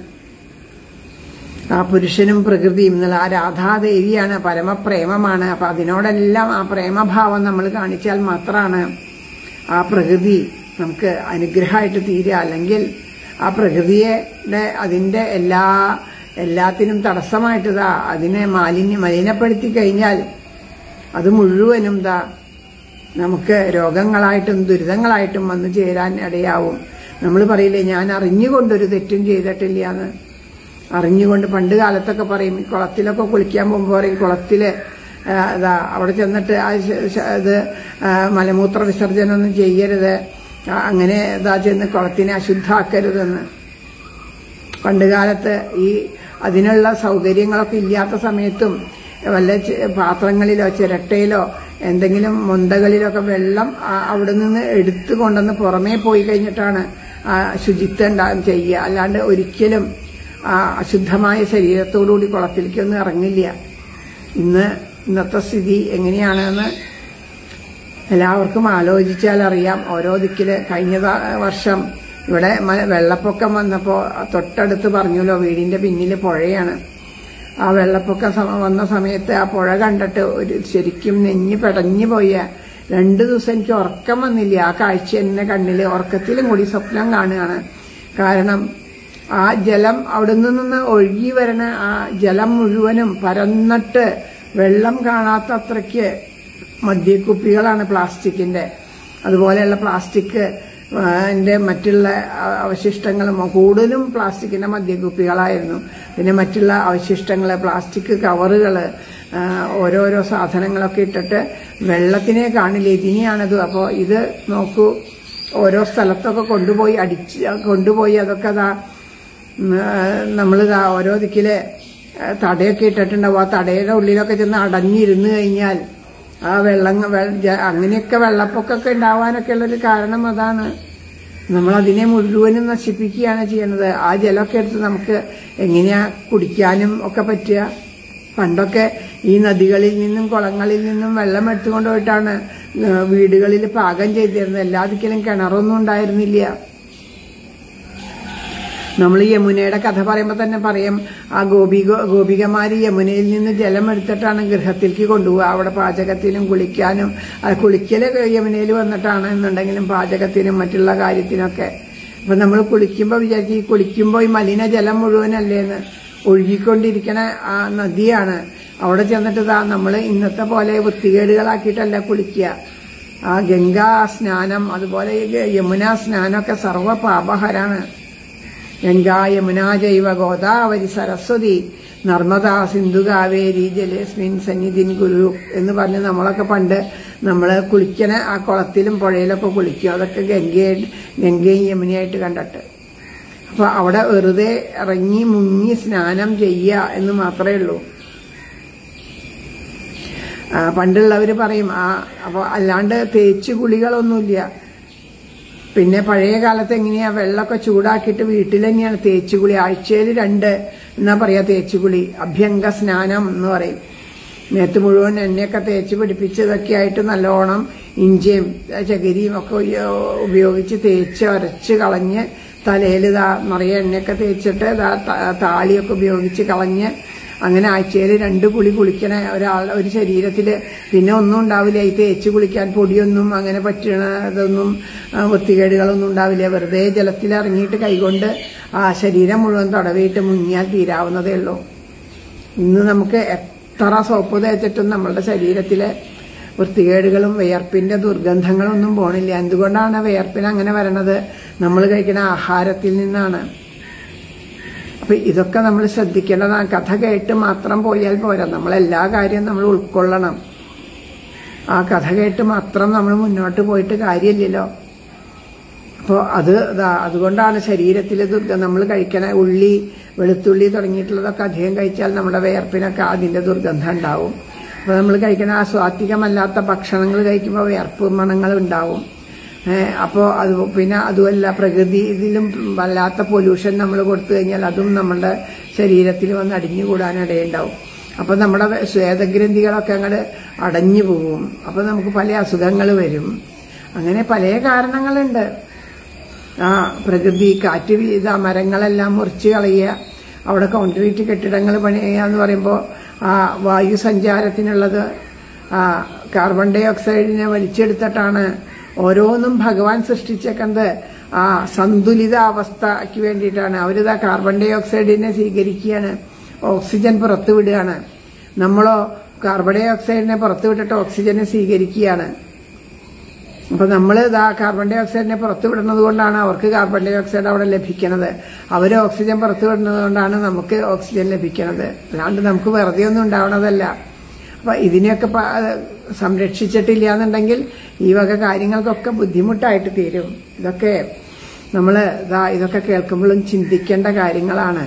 ആ പുരുഷനും പ്രകൃതിയും എന്നുള്ള ആ രാധാദേവിയാണ് പരമപ്രേമമാണ് അപ്പൊ അതിനോടെല്ലാം ആ പ്രേമഭാവം നമ്മൾ കാണിച്ചാൽ മാത്രമാണ് ആ പ്രകൃതി നമുക്ക് അനുഗ്രഹമായിട്ട് തീരുക അല്ലെങ്കിൽ ആ പ്രകൃതിയുടെ അതിന്റെ എല്ലാ എല്ലാത്തിനും തടസ്സമായിട്ട് ദാ അതിനെ മാലിന്യ മലിനപ്പെടുത്തി കഴിഞ്ഞാൽ അത് മുഴുവനും ദാ നമുക്ക് രോഗങ്ങളായിട്ടും ദുരിതങ്ങളായിട്ടും വന്നു ചേരാൻ ഇടയാവും നമ്മൾ പറയില്ലേ ഞാൻ അറിഞ്ഞുകൊണ്ടൊരു തെറ്റും ചെയ്തിട്ടില്ല എന്ന് അറിഞ്ഞുകൊണ്ട് പണ്ട് കാലത്തൊക്കെ പറയും ഈ കുളത്തിലൊക്കെ കുളിക്കാൻ പോകുമ്പോൾ പറയും കുളത്തില് ആ, ഇതാ അവിടെ ചെന്നിട്ട് ആ ശ- ശ- ഇത് ആ, മലമൂത്ര വിസർജനമൊന്നും ചെയ്യരുത് ആ, അങ്ങനെ ഇതാ ചെന്ന് കുളത്തിനെ അശുദ്ധാക്കരുതെന്ന് പണ്ടുകാലത്ത് ഈ അതിനുള്ള സൗകര്യങ്ങളൊക്കെ ഇല്ലാത്ത സമയത്തും വല്ല ചെ- പാത്രങ്ങളിലോ ചിരട്ടയിലോ എന്തെങ്കിലും മൊന്തകളിലൊക്കെ വെള്ളം ആ- അവിടെ നിന്ന് എടുത്തു കൊണ്ടുവന്ന് പുറമേ പോയി കഴിഞ്ഞിട്ടാണ് ആ ശുചിത്വം ഉണ്ടാ- ചെയ്യുക അല്ലാണ്ട് ഒരിക്കലും ആ അശുദ്ധമായ ശരീരത്തോടുകൂടി കുളത്തിലേക്കൊന്നും ഇറങ്ങില്ല ഇന്ന് ഇന്നത്തെ സ്ഥിതി എങ്ങനെയാണെന്ന് എല്ലാവർക്കും ആലോചിച്ചാൽ അറിയാം ഓരോ ദിക്കില് കഴിഞ്ഞ ത- വർഷം ഇവിടെ മ- വെള്ളപ്പൊക്കം വന്നപ്പോ തൊട്ടടുത്ത് പറഞ്ഞല്ലോ വീടിന്റെ പിന്നില് പുഴയാണ് ആ വെള്ളപ്പൊക്കം സമ- വന്ന സമയത്ത് ആ പുഴ കണ്ടിട്ട് ഒരു ശരിക്കും നെഞ്ഞ് പെടഞ്ഞു പോയ രണ്ടു ദിവസം എനിക്ക് ഉറക്കം വന്നില്ല ആ കാഴ്ച എന്നെ കണ്ണില് ഉറക്കത്തിലും കൂടി സ്വപ്നം കാണുകയാണ് കാരണം ആ ജലം അവിടെ നിന്ന് ഒഴുകി വരണ ആ ജലം മുഴുവനും പരന്നിട്ട് വെള്ളം കാണാത്ത അത്രയ്ക്ക് മദ്യക്കുപ്പികളാണ് പ്ലാസ്റ്റിക്കിന്റെ അതുപോലെയുള്ള പ്ലാസ്റ്റിക് ആ, ന്റെ മറ്റുള്ള അ- അവശിഷ്ടങ്ങളും കൂടുതലും പ്ലാസ്റ്റിക്കിന്റെ മദ്യക്കുപ്പികളായിരുന്നു പിന്നെ മറ്റുള്ള അവശിഷ്ടങ്ങൾ പ്ലാസ്റ്റിക് കവറുകള് ആ, ഓരോരോ സാധനങ്ങളൊക്കെ ഇട്ടിട്ട് വെള്ളത്തിനെ കാണില്ല ഇതിനെയാണത് അപ്പോൾ ഇത് നോക്കൂ ഓരോ സ്ഥലത്തൊക്കെ കൊണ്ടുപോയി അടിച്ച് കൊണ്ടുപോയി അതൊക്കെ അതാ നമ്മളിതാ ഓരോ ദിക്കില് ആ, തടയൊക്കെ ഇട്ടിട്ടുണ്ടാവും ആ തടയുടെ ഉള്ളിലൊക്കെ ചെന്ന് അടഞ്ഞിരുന്ന് കഴിഞ്ഞാൽ ആ വെള്ളം വെ- ജ- അങ്ങനെയൊക്കെ വെള്ളപ്പൊക്കമൊക്കെ ഉണ്ടാവാനൊക്കെ ഉള്ളൊരു കാരണം അതാണ് നമ്മൾ അതിനെ മുഴുവനും നശിപ്പിക്കുകയാണ് ചെയ്യുന്നത് ആ ജലമൊക്കെ എടുത്ത് നമുക്ക് എങ്ങനെയാ കുടിക്കാനും ഒക്കെ പറ്റുക പണ്ടൊക്കെ ഈ നദികളിൽ നിന്നും കുളങ്ങളിൽ നിന്നും വെള്ളം എടുത്തുകൊണ്ട് പോയിട്ടാണ് ഏഹ് വീടുകളിൽ പാകം ചെയ്തിരുന്നത് എല്ലാ ദിക്കിലും കിണറൊന്നും ഉണ്ടായിരുന്നില്ല നമ്മൾ യമുനയുടെ കഥ പറയുമ്പോൾ തന്നെ പറയും ആ ഗോപിക ഗോപികമാര് യമുനയിൽ നിന്ന് ജലം എടുത്തിട്ടാണ് ഗൃഹത്തിലേക്ക് കൊണ്ടുപോവുക അവിടെ പാചകത്തിനും കുളിക്കാനും ആ കുളിക്കല് യമുനയിൽ വന്നിട്ടാണ് എന്നുണ്ടെങ്കിലും പാചകത്തിനും മറ്റുള്ള കാര്യത്തിനൊക്കെ അപ്പൊ നമ്മൾ കുളിക്കുമ്പോൾ വിചാരിക്കും ഈ കുളിക്കുമ്പോൾ ഈ മലിനജലം മുഴുവനല്ലേന്ന് ഒഴുകിക്കൊണ്ടിരിക്കണ ആ നദിയാണ് അവിടെ ചെന്നിട്ട് ഇതാ നമ്മൾ ഇന്നത്തെ പോലെ വൃത്തികേടുകളാക്കിയിട്ടല്ല കുളിക്കുക ആ ഗംഗാ സ്നാനം അതുപോലെ ഈ യമുന സ്നാനമൊക്കെ സർവ്വ പാപഹരാണ് ഗംഗാ യമുന ജൈവ ഗോദാവരി സരസ്വതി നർമ്മദ സിന്ധു കാവേരി ജലേസ്മിൻ സന്നിധിൻ ഗുരു എന്ന് പറഞ്ഞ് നമ്മളൊക്കെ പണ്ട് നമ്മൾ കുളിക്കണ ആ കുളത്തിലും പുഴയിലൊക്കെ കുളിക്കും അതൊക്കെ ഗംഗയും ഗംഗയും യമുനയായിട്ട് കണ്ടിട്ട് അപ്പൊ അവിടെ വെറുതെ ഇറങ്ങി മുങ്ങി സ്നാനം ചെയ്യുക എന്ന് മാത്രമേ ഉള്ളൂ ആ, പണ്ടുള്ളവർ പറയും ആ അപ്പോൾ അല്ലാണ്ട് തേച്ച് കുളികളൊന്നുമില്ല പിന്നെ പഴയ കാലത്ത് എങ്ങനെയാ വെള്ളമൊക്കെ ചൂടാക്കിയിട്ട് വീട്ടിൽ തന്നെയാണ് തേച്ചുകുളി ആഴ്ചയിൽ രണ്ട് എന്നാ പറയാ തേച്ചുകുളി അഭ്യംഗ സ്നാനം എന്ന് പറയും മേത്ത് മുഴുവൻ എണ്ണയൊക്കെ തേച്ച് പിടിപ്പിച്ചതൊക്കെ ആയിട്ട് നല്ലോണം ഇഞ്ചിയും ചകരിയും ഒക്കെ ഉപയോ- ഉപയോഗിച്ച് തേച്ച് അരച്ച് കളഞ്ഞ് തലയിൽ ഇതാ നിറയെ എണ്ണയൊക്കെ തേച്ചിട്ട് ഇതാ ത- താളിയൊക്കെ ഉപയോഗിച്ച് കളഞ്ഞ് അങ്ങനെ ആഴ്ചയിൽ രണ്ട് കുളി കുളിക്കണ ഒരാൾ ഒരു ശരീരത്തില് പിന്നെ ഒന്നും ഉണ്ടാവില്ല ഈ തേച്ച് കുളിക്കാൻ പൊടിയൊന്നും അങ്ങനെ പറ്റണ ഇതൊന്നും ആ, വൃത്തികേടുകളൊന്നും ഉണ്ടാവില്ല വെറുതെ ജലത്തിൽ ഇറങ്ങിയിട്ട് കൈകൊണ്ട് ആ ശരീരം മുഴുവൻ തടവിയിട്ട് മുങ്ങിയാൽ തീരാവുന്നതേ ഉള്ളൂ ഇന്ന് നമുക്ക് എത്ര സോപ്പ് തേച്ചിട്ടും നമ്മളുടെ ശരീരത്തിലെ വൃത്തികേടുകളും വിയർപ്പിന്റെ ദുർഗന്ധങ്ങളൊന്നും പോണില്ല എന്തുകൊണ്ടാണ് വിയർപ്പിന് അങ്ങനെ വരണത് നമ്മൾ കഴിക്കുന്ന ആഹാരത്തിൽ നിന്നാണ് അപ്പൊ ഇതൊക്കെ നമ്മൾ ശ്രദ്ധിക്കേണ്ടതാണ് കഥ കേട്ട് മാത്രം പോയാൽ പോരാ നമ്മൾ എല്ലാ കാര്യവും നമ്മൾ ഉൾക്കൊള്ളണം ആ കഥ കേട്ട് മാത്രം നമ്മൾ മുന്നോട്ട് പോയിട്ട് കാര്യമില്ലല്ലോ അപ്പോൾ അത് ദാ അതുകൊണ്ടാണ് ശരീരത്തിൽ ദുർഗ നമ്മൾ കഴിക്കണ ഉള്ളി വെളുത്തുള്ളി തുടങ്ങിയിട്ടുള്ളതൊക്കെ അധികം കഴിച്ചാൽ നമ്മുടെ വിയർപ്പിനൊക്കെ അതിന്റെ ദുർഗന്ധം ഉണ്ടാവും അപ്പോൾ നമ്മൾ കഴിക്കണ ആ സ്വാത്വികമല്ലാത്ത ഭക്ഷണങ്ങൾ കഴിക്കുമ്പോൾ വിയർപ്പ് മണങ്ങൾ ഉണ്ടാവും അപ്പോൾ അത് പിന്നെ അതുമല്ല പ്രകൃതി ഇതിലും വല്ലാത്ത പൊല്യൂഷൻ നമ്മൾ കൊടുത്തു കഴിഞ്ഞാൽ അതും നമ്മുടെ ശരീരത്തിൽ വന്ന് അടിഞ്ഞുകൂടാനിടയുണ്ടാവും അപ്പോൾ നമ്മുടെ ശ്വേതഗ്രന്ഥികളൊക്കെ അങ്ങോട്ട് അടഞ്ഞു പോകും അപ്പോൾ നമുക്ക് പല അസുഖങ്ങൾ വരും അങ്ങനെ പല കാരണങ്ങളുണ്ട് ആ പ്രകൃതി കാറ്റ് വീത മരങ്ങളെല്ലാം മുറിച്ച് കളയുക അവിടെ കോൺക്രീറ്റ് കെട്ടിടങ്ങൾ പണിയുക എന്ന് പറയുമ്പോൾ ആ വായു സഞ്ചാരത്തിനുള്ളത് ആ കാർബൺ ഡൈ ഓക്സൈഡിനെ വലിച്ചെടുത്തിട്ടാണ് ഓരോന്നും ഭഗവാൻ സൃഷ്ടിച്ചേക്കുന്നത് ആ സന്തുലിത അവസ്ഥയ്ക്ക് വേണ്ടിയിട്ടാണ് അവരിതാ കാർബൺ ഡൈ ഓക്സൈഡിനെ സ്വീകരിക്കുകയാണ് ഓക്സിജൻ പുറത്തു വിടുകയാണ് നമ്മളോ കാർബൺ ഡൈ ഓക്സൈഡിനെ പുറത്തു വിട്ടിട്ട് ഓക്സിജനെ സ്വീകരിക്കുകയാണ് അപ്പൊ നമ്മൾ ഇതാ കാർബൺ ഡൈ ഓക്സൈഡിനെ പുറത്തു വിടുന്നത് കൊണ്ടാണ് അവർക്ക് കാർബൺ ഡൈ ഓക്സൈഡ് അവിടെ ലഭിക്കണത് അവർ ഓക്സിജൻ പുറത്തു വിടുന്നത് കൊണ്ടാണ് നമുക്ക് ഓക്സിജൻ ലഭിക്കണത് അല്ലാണ്ട് നമുക്ക് വെറുതെ ഒന്നും ഉണ്ടാവണതല്ല അപ്പൊ ഇതിനെയൊക്കെ പ- സംരക്ഷിച്ചിട്ടില്ല എന്നുണ്ടെങ്കിൽ ഈ വക കാര്യങ്ങൾക്കൊക്കെ ബുദ്ധിമുട്ടായിട്ട് തീരും ഇതൊക്കെ നമ്മൾ ഇതാ ഇതൊക്കെ കേൾക്കുമ്പോഴും ചിന്തിക്കേണ്ട കാര്യങ്ങളാണ്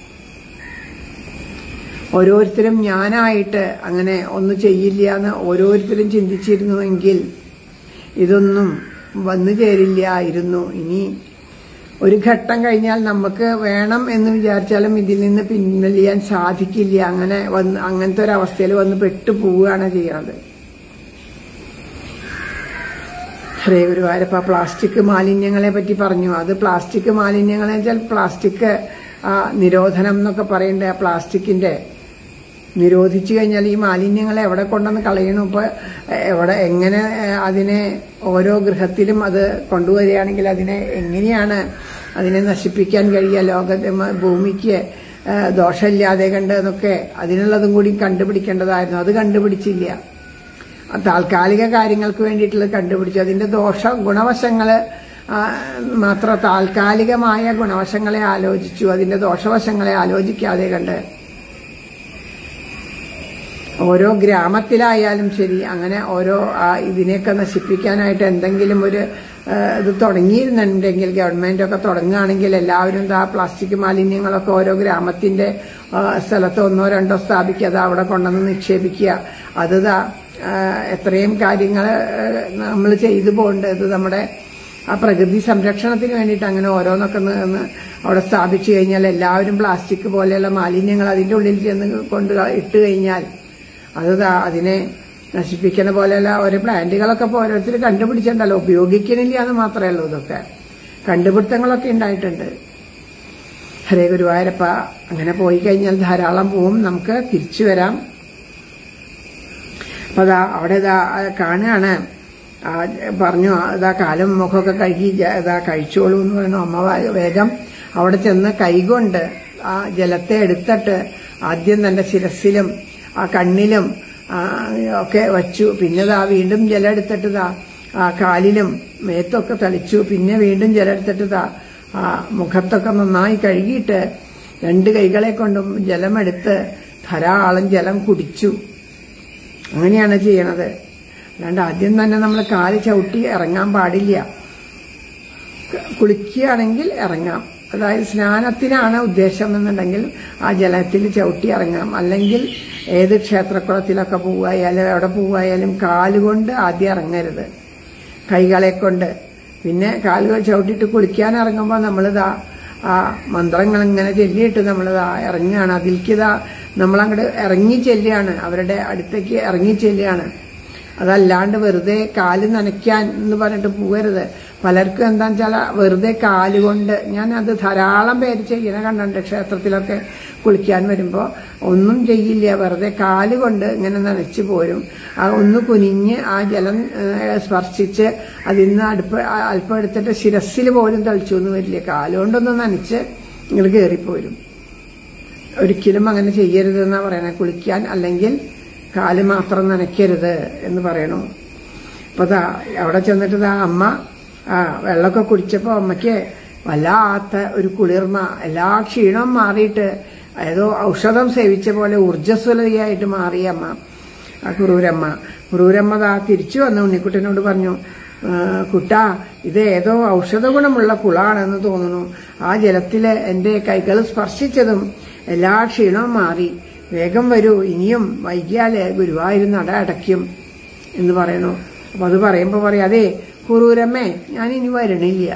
ഓരോരുത്തരും ഞാനായിട്ട് അങ്ങനെ ഒന്നും ചെയ്യില്ല എന്ന് ഓരോരുത്തരും ചിന്തിച്ചിരുന്നുവെങ്കിൽ ഇതൊന്നും വന്നു ചേരില്ലായിരുന്നു ഇനി ഒരു ഘട്ടം കഴിഞ്ഞാൽ നമുക്ക് വേണം എന്ന് വിചാരിച്ചാലും ഇതിൽ നിന്ന് പിൻവലിയാൻ സാധിക്കില്ല അങ്ങനെ വന്ന് അങ്ങനത്തെ ഒരു അവസ്ഥയിൽ വന്ന് പെട്ടുപോവുകയാണ് ചെയ്യുന്നത് ഹരേ ഗുരുവായൂരപ്പ പ്ലാസ്റ്റിക് മാലിന്യങ്ങളെ പറ്റി പറഞ്ഞു അത് പ്ലാസ്റ്റിക് മാലിന്യങ്ങളെ വെച്ചാൽ പ്ലാസ്റ്റിക് ആ, നിരോധനം എന്നൊക്കെ പറയണ്ടേ ആ പ്ലാസ്റ്റിക്കിന്റെ നിരോധിച്ചു കഴിഞ്ഞാൽ ഈ മാലിന്യങ്ങളെ എവിടെ കൊണ്ടുവന്ന് കളയണു ഇപ്പൊ എവിടെ എങ്ങനെ ഏഹ്, അതിനെ ഓരോ ഗൃഹത്തിലും അത് കൊണ്ടുവരികയാണെങ്കിൽ അതിനെ എങ്ങനെയാണ് അതിനെ നശിപ്പിക്കാൻ കഴിയുക ലോകത്തെ മ- ഭൂമിക്ക് ഏഹ്, ദോഷമില്ലാതെ കണ്ട് എന്നൊക്കെ അതിനുള്ളതും കൂടി കണ്ടുപിടിക്കേണ്ടതായിരുന്നു അത് കണ്ടുപിടിച്ചില്ല ആ താൽക്കാലിക കാര്യങ്ങൾക്ക് വേണ്ടിയിട്ടുള്ളത് കണ്ടുപിടിച്ചു അതിന്റെ ദോഷ ഗുണവശങ്ങള് ആ, മാത്രം താൽക്കാലികമായ ഗുണവശങ്ങളെ ആലോചിച്ചു അതിന്റെ ദോഷവശങ്ങളെ ആലോചിക്കാതെ കണ്ട് ഓരോ ഗ്രാമത്തിലായാലും ശരി അങ്ങനെ ഓരോ ആ, ഇതിനെയൊക്കെ നശിപ്പിക്കാനായിട്ട് എന്തെങ്കിലും ഒരു ആ, ഇത് തുടങ്ങിയിരുന്നുണ്ടെങ്കിൽ ഗവൺമെന്റ് ഒക്കെ തുടങ്ങുകയാണെങ്കിൽ എല്ലാവരും ദാ പ്ലാസ്റ്റിക് മാലിന്യങ്ങളൊക്കെ ഓരോ ഗ്രാമത്തിന്റെ ആ, സ്ഥലത്ത് ഒന്നോ രണ്ടോ സ്ഥാപിക്കുക അത് അവിടെ കൊണ്ടുവന്ന് നിക്ഷേപിക്കുക അത് ദാ ആ, എത്രയും കാര്യങ്ങൾ നമ്മൾ ചെയ്തു പോകേണ്ടത് ഇത് നമ്മുടെ ആ പ്രകൃതി സംരക്ഷണത്തിന് വേണ്ടിയിട്ട് അങ്ങനെ ഓരോന്നൊക്കെ ഒന്ന് ഒന്ന് അവിടെ സ്ഥാപിച്ചു കഴിഞ്ഞാൽ എല്ലാവരും പ്ലാസ്റ്റിക് പോലെയുള്ള മാലിന്യങ്ങൾ അതിന്റെ ഉള്ളിൽ ചെന്ന് കൊണ്ട് ഇട്ട് കഴിഞ്ഞാൽ അത് ദാ അതിനെ നശിപ്പിക്കുന്ന പോലെയുള്ള ഓരോ പ്ലാന്റുകളൊക്കെ ഇപ്പോൾ ഓരോരുത്തർ കണ്ടുപിടിച്ചിട്ടുണ്ടല്ലോ ഉപയോഗിക്കണില്ല എന്ന് മാത്രമേ ഉള്ളൂ ഇതൊക്കെ കണ്ടുപിടുത്തങ്ങളൊക്കെ ഉണ്ടായിട്ടുണ്ട് ഹരേ ഗുരുവായൂരപ്പ അങ്ങനെ പോയി കഴിഞ്ഞാൽ ധാരാളം പോവും നമുക്ക് തിരിച്ചു വരാം അപ്പൊ അതാ അവിടെ ഇതാ കാണുകയാണ് ആ, പറഞ്ഞു ഇതാ കാലും മുഖമൊക്കെ കഴുകി ജ- ഇതാ കഴിച്ചോളൂ എന്ന് പറഞ്ഞു അമ്മ വേ- വേഗം അവിടെ ചെന്ന് കൈകൊണ്ട് ആ ജലത്തെ എടുത്തിട്ട് ആദ്യം തന്റെ ശിരസിലും ആ കണ്ണിലും ആ, ഒക്കെ വച്ചു പിന്നെ ദാ വീണ്ടും ജലം എടുത്തിട്ട് ദാ ആ കാലിലും മേത്തൊക്കെ തളിച്ചു പിന്നെ വീണ്ടും ജലം എടുത്തിട്ട് ദാ ആ മുഖത്തൊക്കെ നന്നായി കഴുകിയിട്ട് രണ്ട് കൈകളെ കൊണ്ടും ജലമെടുത്ത് ധാരാളം ജലം കുടിച്ചു അങ്ങനെയാണ് ചെയ്യണത് അല്ലാണ്ട് ആദ്യം തന്നെ നമ്മൾ കാല് ചവിട്ടി ഇറങ്ങാൻ പാടില്ല ക- കുളിക്കുകയാണെങ്കിൽ ഇറങ്ങാം അതായത് സ്നാനത്തിനാണ് ഉദ്ദേശം എന്നുണ്ടെങ്കിൽ ആ ജലത്തിൽ ചവിട്ടി ഇറങ്ങാം അല്ലെങ്കിൽ ഏത് ക്ഷേത്രക്കുളത്തിലൊക്കെ പോവായാലും എവിടെ പോവായാലും കാലുകൊണ്ട് ആദ്യം ഇറങ്ങരുത് കൈകളെ കൊണ്ട് പിന്നെ കാലുകൾ ചവിട്ടിയിട്ട് കുളിക്കാൻ ഇറങ്ങുമ്പോൾ നമ്മളിതാ ആ മന്ത്രങ്ങൾ ഇങ്ങനെ ചൊല്ലിയിട്ട് നമ്മളിതാ ഇറങ്ങുകയാണ് അതിലേക്കിതാ നമ്മളങ്ങോട്ട് ഇറങ്ങി ചെല്ലുകയാണ് അവരുടെ അടുത്തേക്ക് ഇറങ്ങി ചെല്ലുകയാണ് അതല്ലാണ്ട് വെറുതെ കാല് നനയ്ക്കാൻ എന്ന് പറഞ്ഞിട്ട് പോകരുത് പലർക്കും എന്താന്ന് വെച്ചാൽ വെറുതെ കാലുകൊണ്ട് ഞാൻ അത് ധാരാളം പേര് ചെയ്യണ കണ്ടിട്ടുണ്ട് ക്ഷേത്രത്തിലൊക്കെ കുളിക്കാൻ വരുമ്പോൾ ഒന്നും ചെയ്യില്ല വെറുതെ കാലുകൊണ്ട് ഇങ്ങനെ നനച്ചു പോരും ആ ഒന്ന് കുനിഞ്ഞ് ആ ജലം ഏഹ്, സ്പർശിച്ച് അതിൽ നിന്ന് അടുപ്പ് ആ അല്പം എടുത്തിട്ട് ശിരസിൽ പോലും തളിച്ചു എന്ന് വരില്ല കാലുകൊണ്ടൊന്ന് നനച്ച് നിങ്ങൾ കയറിപ്പോരും ഒരിക്കലും അങ്ങനെ ചെയ്യരുത് എന്നാ പറയണേ കുളിക്കാൻ അല്ലെങ്കിൽ കാല് മാത്രം നനയ്ക്കരുത് എന്ന് പറയണു അപ്പൊ ദാ അവിടെ ചെന്നിട്ട് ദാ അമ്മ ആ വെള്ളമൊക്കെ കുടിച്ചപ്പോ അമ്മയ്ക്ക് വല്ലാത്ത ഒരു കുളിർമ എല്ലാ ക്ഷീണവും മാറിയിട്ട് ഏതോ ഔഷധം സേവിച്ച പോലെ ഊർജ്ജസ്വലതയായിട്ട് മാറിയ അമ്മ ആ കുറൂരമ്മ കുറൂരമ്മ ദാ തിരിച്ചു വന്ന് ഉണ്ണിക്കുട്ടനോട് പറഞ്ഞു "ആ, കുട്ടാ ഇത് ഏതോ ഔഷധ ഗുണമുള്ള കുളാണെന്ന് തോന്നുന്നു ആ ജലത്തില് എന്റെ കൈകൾ സ്പർശിച്ചതും എല്ലാ ക്ഷീണവും മാറി വേഗം വരൂ ഇനിയും വൈകിയാല് ഗുരുവായൂർ നട അടയ്ക്കും എന്ന് പറയണു അപ്പൊ അത് പറയുമ്പോ പറയാം അതെ കുറൂരമ്മേ ഞാൻ ഇനി വരണില്ല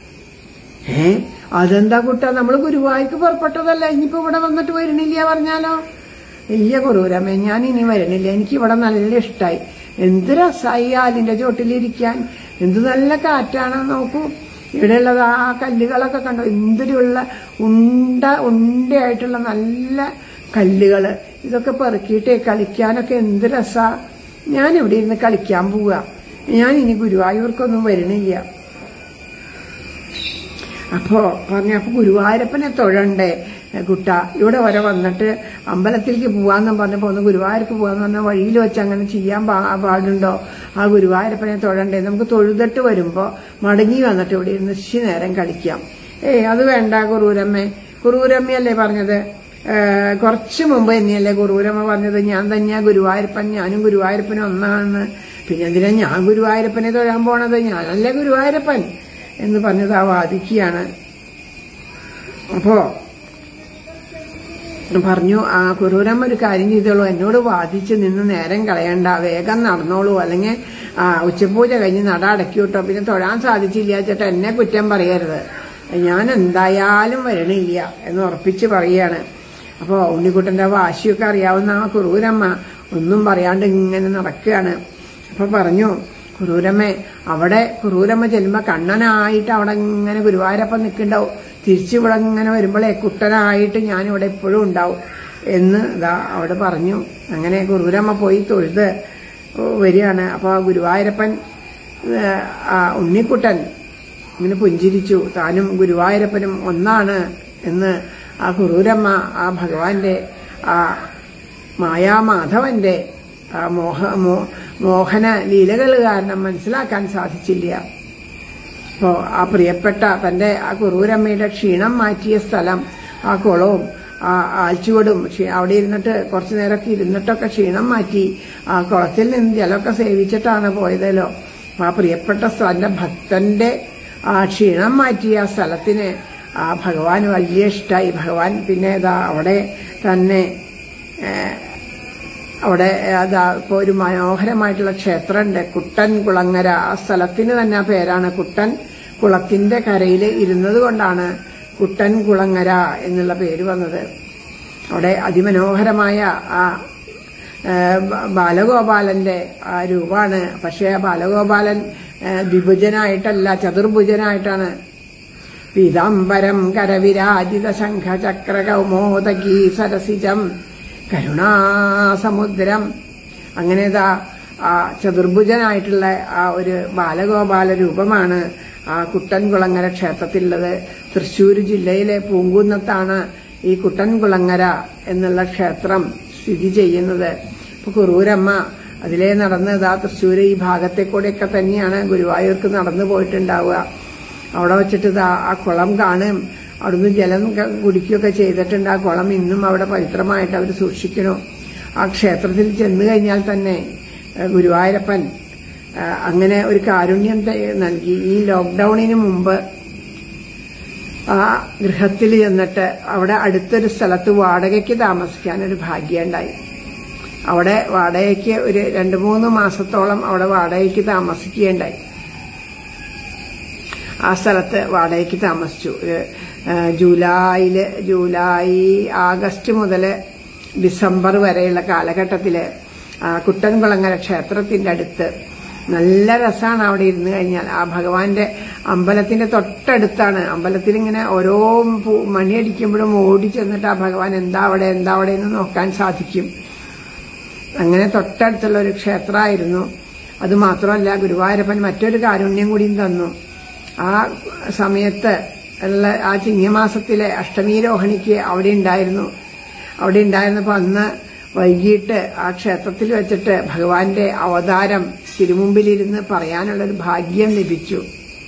ഏ അതെന്താ കുട്ട നമ്മൾ ഗുരുവായൂർക്ക് പുറപ്പെട്ടതല്ല ഇനിയിപ്പോ ഇവിടെ വന്നിട്ട് വരണില്ല പറഞ്ഞാലോ ഇല്ല കുറൂരമ്മേ ഞാൻ ഇനി വരണില്ല എനിക്ക് ഇവിടെ നല്ല ഇഷ്ടായി എന്ത് രസായി ആലിന്റെ ചോട്ടിലിരിക്കാൻ എന്ത് നല്ല കാറ്റാണ് നോക്കൂ ഇവിടെയുള്ളത് ആ കല്ലുകളൊക്കെ കണ്ടോ എന്തൊരുള്ള ഉണ്ട ഉണ്ടയായിട്ടുള്ള നല്ല കല്ലുകള് ഇതൊക്കെ പെറുക്കിയിട്ടേ കളിക്കാനൊക്കെ എന്ത് രസാ ഞാൻ ഇവിടെ ഇരുന്ന് കളിക്കാൻ പോവുക ഞാൻ ഇനി ഗുരുവായൂർക്കൊന്നും വരണില്ല അപ്പോ പറഞ്ഞു അപ്പൊ ഗുരുവായൂരപ്പനെ തൊഴണ്ടേ ഏ, കുട്ട ഇവിടെ വരെ വന്നിട്ട് അമ്പലത്തിലേക്ക് പോവാന്നും പറഞ്ഞപ്പോ ഒന്ന് ഗുരുവായൂർക്ക് പോവാന്ന് പറഞ്ഞാൽ വഴിയിൽ വെച്ച് അങ്ങനെ ചെയ്യാൻ പാ- പാടുണ്ടോ ആ ഗുരുവായൂരപ്പനെ തൊഴണ്ടേ നമുക്ക് തൊഴുതിട്ട് വരുമ്പോ മടങ്ങി വന്നിട്ട് ഇവിടെ ഇരുന്ന് ഇച്ചി നേരം കളിക്കാം ഏയ് അത് വേണ്ട കുറൂരമ്മേ കുറൂരമ്മയല്ലേ പറഞ്ഞത് ഏ, കുറച്ച് മുമ്പ് തന്നെയല്ലേ കുറൂരമ്മ പറഞ്ഞത് ഞാൻ തന്നെയാ ഗുരുവായൂരപ്പൻ ഞാനും ഗുരുവായൂരപ്പനും ഒന്നാണെന്ന് പിന്നെ എന്തിനാ ഞാൻ ഗുരുവായൂരപ്പനെ തൊഴാൻ പോണത് ഞാനല്ലേ ഗുരുവായൂരപ്പൻ എന്ന് പറഞ്ഞത് ആ വാദിക്കുകയാണ് അപ്പോ പറഞ്ഞു ആ കുറൂരമ്മ ഒരു കാര്യം ചെയ്തോളൂ എന്നോട് വാദിച്ച് നിന്ന് നേരം കളയണ്ട വേഗം നടന്നോളൂ അല്ലെങ്കിൽ ആ ഉച്ചപൂജ കഴിഞ്ഞ് നട അടക്കി വിട്ടോ പിന്നെ തൊഴാൻ സാധിച്ചില്ല ചേട്ടാ എന്നെ കുറ്റം പറയരുത് ഞാൻ എന്തായാലും വരണില്ല എന്ന് ഉറപ്പിച്ച് പറയാണ് അപ്പോൾ ഉണ്ണിക്കുട്ടന്റെ വാശിയൊക്കെ അറിയാവുന്ന ആ കുറൂരമ്മ ഒന്നും പറയാണ്ട് ഇങ്ങനെ നടക്കുകയാണ് അപ്പൊ പറഞ്ഞു കുറൂരമ്മേ അവിടെ കുറൂരമ്മ ചെല്ലുമ്പോ കണ്ണനായിട്ട് അവിടെ ഇങ്ങനെ ഗുരുവായൂരപ്പം നിൽക്കണ്ടാവും തിരിച്ചു ഇവിടെ ഇങ്ങനെ വരുമ്പോഴേ കുട്ടനായിട്ട് ഞാനിവിടെ എപ്പോഴും ഉണ്ടാവും എന്ന് ഇതാ അവിടെ പറഞ്ഞു അങ്ങനെ കുറൂരമ്മ പോയി തൊഴുത് വരികയാണ് അപ്പൊ ആ ഗുരുവായൂരപ്പൻ ഏഹ്, ആ ഉണ്ണിക്കുട്ടൻ ഇങ്ങനെ പുഞ്ചിരിച്ചു താനും ഗുരുവായൂരപ്പനും ഒന്നാണ് എന്ന് ആ കുറൂരമ്മ ആ ഭഗവാന്റെ ആ മായാമാധവന്റെ ആ മോഹ മോ- മോഹന ലീലകൾ കാരണം മനസ്സിലാക്കാൻ സാധിച്ചില്ല അപ്പോ ആ പ്രിയപ്പെട്ട തന്റെ ആ കുറൂരമ്മയുടെ ക്ഷീണം മാറ്റിയ സ്ഥലം ആ കുളവും ആ ആൽച്ചുവടും ക്ഷീ- അവിടെ ഇരുന്നിട്ട് കുറച്ചു നേരമൊക്കെ ഇരുന്നിട്ടൊക്കെ ക്ഷീണം മാറ്റി ആ കുളത്തിൽ നിന്ന് ജലമൊക്കെ സേവിച്ചിട്ടാണ് പോയതല്ലോ അപ്പൊ ആ പ്രിയപ്പെട്ട തന്റെ ഭക്തന്റെ ആ ക്ഷീണം മാറ്റിയ ആ സ്ഥലത്തിന് ആ ഭഗവാൻ വലിയ ഇഷ്ടമായി ഭഗവാൻ പിന്നെ ഇതാ അവിടെ തന്നെ ഏഹ്, അവിടെ അതാ ഇപ്പൊ ഒരു മനോഹരമായിട്ടുള്ള ക്ഷേത്രമുണ്ട് കുട്ടൻ കുളങ്ങര ആ സ്ഥലത്തിന് തന്നെ ആ പേരാണ് കുട്ടൻ കുളത്തിന്റെ കരയിൽ ഇരുന്നത് കൊണ്ടാണ് കുട്ടൻ കുളങ്ങര എന്നുള്ള പേര് വന്നത് അവിടെ അതിമനോഹരമായ ആ ഏ, ബ- ബാലഗോപാലന്റെ ആ രൂപമാണ് പക്ഷേ ആ ബാലഗോപാലൻ ഏ, ദ്വിഭുജനായിട്ടല്ല ചതുർഭുജനായിട്ടാണ് പീതാംബരം കരവിരാജിത ശംഖ ചക്ര കൗമോദകീ സരസിജം കരുണാസമുദ്രം അങ്ങനെ ഇതാ ആ ചതുർഭുജനായിട്ടുള്ള ആ ഒരു ബാലഗോപാല രൂപമാണ് ആ കുട്ടൻകുളങ്ങര ക്ഷേത്രത്തിലുള്ളത് തൃശ്ശൂർ ജില്ലയിലെ പൂങ്കുന്നത്താണ് ഈ കുട്ടൻകുളങ്ങര എന്നുള്ള ക്ഷേത്രം സ്ഥിതി ചെയ്യുന്നത് ഇപ്പൊ കുറൂരമ്മ അതിലേ നടന്ന് ഇതാ തൃശ്ശൂർ ഈ ഭാഗത്തെ കൂടെയൊക്കെ തന്നെയാണ് ഗുരുവായൂർക്ക് നടന്നു പോയിട്ടുണ്ടാവുക അവിടെ വെച്ചിട്ട് ഇതാ ആ കുളം കാണും അവിടുന്ന് ജലം ക- കുടിക്കുകയൊക്കെ ചെയ്തിട്ടുണ്ട് ആ കുളം ഇന്നും അവിടെ പവിത്രമായിട്ട് അവർ സൂക്ഷിക്കണു ആ ക്ഷേത്രത്തിൽ ചെന്നു കഴിഞ്ഞാൽ തന്നെ ഏഹ്, ഗുരുവായൂരപ്പൻ ഏഹ്, അങ്ങനെ ഒരു കാരുണ്യം ത- നൽകി ഈ ലോക്ക്ഡൌണിന് മുമ്പ് ആ ഗൃഹത്തിൽ ചെന്നിട്ട് അവിടെ അടുത്തൊരു സ്ഥലത്ത് വാടകയ്ക്ക് താമസിക്കാൻ ഒരു ഭാഗ്യമുണ്ടായി അവിടെ വാടകയ്ക്ക് ഒരു രണ്ട് മൂന്ന് മാസത്തോളം അവിടെ വാടകയ്ക്ക് താമസിക്കുകയുണ്ടായി ആ സ്ഥലത്ത് വാടകയ്ക്ക് താമസിച്ചു ഒരു ആ, ജൂലൈയില് ജൂലൈ ആഗസ്റ്റ് മുതൽ ഡിസംബർ വരെയുള്ള കാലഘട്ടത്തില് ആ, കുട്ടൻകുളങ്ങര ക്ഷേത്രത്തിന്റെ അടുത്ത് നല്ല രസമാണ് അവിടെ ഇരുന്ന് കഴിഞ്ഞാൽ ആ ഭഗവാന്റെ അമ്പലത്തിന്റെ തൊട്ടടുത്താണ് അമ്പലത്തിൽ ഇങ്ങനെ ഓരോ പൂ- മണിയടിക്കുമ്പോഴും ഓടി ചെന്നിട്ട് ആ ഭഗവാൻ എന്താ അവിടെ എന്താ അവിടെ എന്ന് നോക്കാൻ സാധിക്കും അങ്ങനെ തൊട്ടടുത്തുള്ള ഒരു ക്ഷേത്രമായിരുന്നു അത് മാത്രമല്ല ഗുരുവായൂരപ്പൻ മറ്റൊരു കാരുണ്യം കൂടിയും തന്നു ആ സമയത്ത് ഉള്ള ആ ചിങ്ങമാസത്തിലെ അഷ്ടമീരോഹിണിക്ക് അവിടെ ഉണ്ടായിരുന്നു അവിടെ ഉണ്ടായിരുന്നപ്പോൾ അന്ന് വൈകിട്ട് ആ ക്ഷേത്രത്തിൽ വെച്ചിട്ട് ഭഗവാന്റെ അവതാരം തിരുമുമ്പിലിരുന്ന് പറയാനുള്ളൊരു ഭാഗ്യം ലഭിച്ചു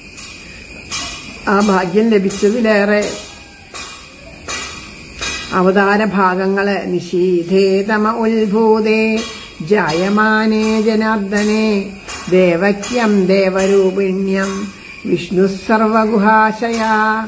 ആ ഭാഗ്യം ലഭിച്ചതിലേറെ അവതാര ഭാഗങ്ങള് നിശീധേ തമ ഉത്ഭൂതേ ജായമാനേ ജനാർദ്ദനെ ദേവക്യം ദേവരൂപിണ്യം വിഷ്ണു സർവഗുഹാശയ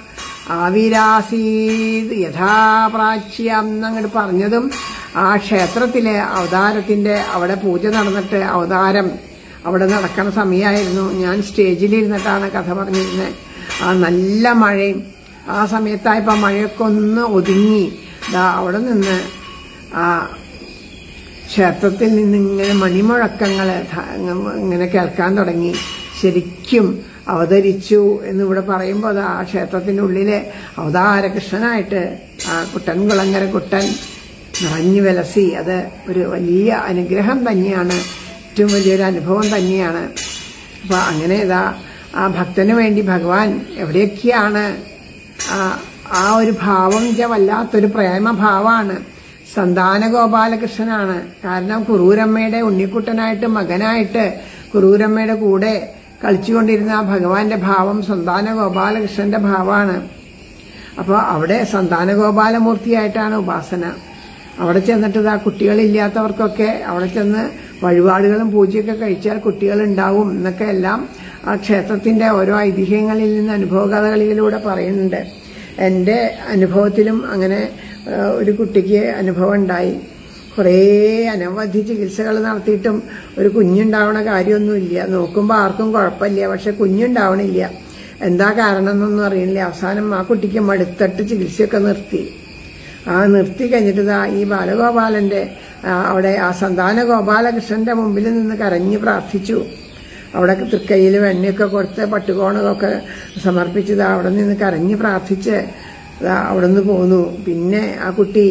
ആവിരാസീത് യഥാപ്രാച്യം എന്നങ്ങോട്ട് പറഞ്ഞതും ആ ക്ഷേത്രത്തിലെ അവതാരത്തിന്റെ അവിടെ പൂജ നടന്നിട്ട് അവതാരം അവിടെ നടക്കണ സമയമായിരുന്നു ഞാൻ സ്റ്റേജിലിരുന്നിട്ടാണ് കഥ പറഞ്ഞിരുന്നത് ആ നല്ല മഴയും ആ സമയത്തായപ്പോ മഴയൊക്കെ ഒന്ന് ഒതുങ്ങി ദാ അവിടെ നിന്ന് ആ ക്ഷേത്രത്തിൽ നിന്ന് ഇങ്ങനെ മണിമുഴക്കങ്ങൾ ഇങ്ങനെ കേൾക്കാൻ തുടങ്ങി ശരിക്കും അവതരിച്ചു എന്നിവിടെ പറയുമ്പോൾ അത് ആ ക്ഷേത്രത്തിന്റെ ഉള്ളിലെ അവതാരകൃഷ്ണനായിട്ട് ആ കുട്ടൻകുളങ്ങര കുട്ടൻ നിറഞ്ഞു വിലസി അത് ഒരു വലിയ അനുഗ്രഹം തന്നെയാണ് ഏറ്റവും വലിയൊരു അനുഭവം തന്നെയാണ് അപ്പൊ അങ്ങനെ ഇതാ ആ ഭക്തന് വേണ്ടി ഭഗവാൻ എവിടെയൊക്കെയാണ് ആ- ആ ഒരു ഭാവം വെച്ചാൽ വല്ലാത്തൊരു പ്രേമഭാവമാണ് സന്താന ഗോപാലകൃഷ്ണനാണ് കാരണം കുറൂരമ്മയുടെ ഉണ്ണിക്കുട്ടനായിട്ട് മകനായിട്ട് കുറൂരമ്മയുടെ കൂടെ കളിച്ചുകൊണ്ടിരുന്ന ആ ഭഗവാന്റെ ഭാവം സന്താന ഗോപാലകൃഷ്ണന്റെ ഭാവമാണ് അപ്പോൾ അവിടെ സന്താന ഗോപാലമൂർത്തിയായിട്ടാണ് ഉപാസന അവിടെ ചെന്നിട്ട് ആ കുട്ടികളില്ലാത്തവർക്കൊക്കെ അവിടെ ചെന്ന് വഴിപാടുകളും പൂജയൊക്കെ കഴിച്ചാൽ കുട്ടികളുണ്ടാവും എന്നൊക്കെ എല്ലാം ആ ക്ഷേത്രത്തിന്റെ ഓരോ ഐതിഹ്യങ്ങളിൽ നിന്ന് അനുഭവകഥകളിലൂടെ പറയുന്നുണ്ട് എൻ്റെ അനുഭവത്തിലും അങ്ങനെ ആ, ഒരു കുട്ടിക്ക് അനുഭവം ഉണ്ടായി കുറേ അനവധി ചികിത്സകൾ നടത്തിയിട്ടും ഒരു കുഞ്ഞുണ്ടാവണ കാര്യമൊന്നുമില്ല നോക്കുമ്പോൾ ആർക്കും കുഴപ്പമില്ല പക്ഷെ കുഞ്ഞുണ്ടാവണില്ല എന്താ കാരണം എന്നൊന്നും അറിയില്ല അവസാനം ആ കുട്ടിക്ക് മടുത്തിട്ട് ചികിത്സയൊക്കെ നിർത്തി ആ നിർത്തി കഴിഞ്ഞിട്ട് ദാ ഈ ബാലഗോപാലന്റെ ആ, അവിടെ ആ സന്താന ഗോപാലകൃഷ്ണന്റെ മുമ്പിൽ നിന്ന് കരഞ്ഞു പ്രാർത്ഥിച്ചു അവിടെ തൃക്കൈയിൽ വെണ്ണയൊക്കെ കൊടുത്ത് പട്ടുകോണമൊക്കെ സമർപ്പിച്ചത് അവിടെ നിന്ന് കരഞ്ഞു പ്രാർത്ഥിച്ച് ദാ അവിടെ നിന്ന് പോന്നു പിന്നെ ആ കുട്ടി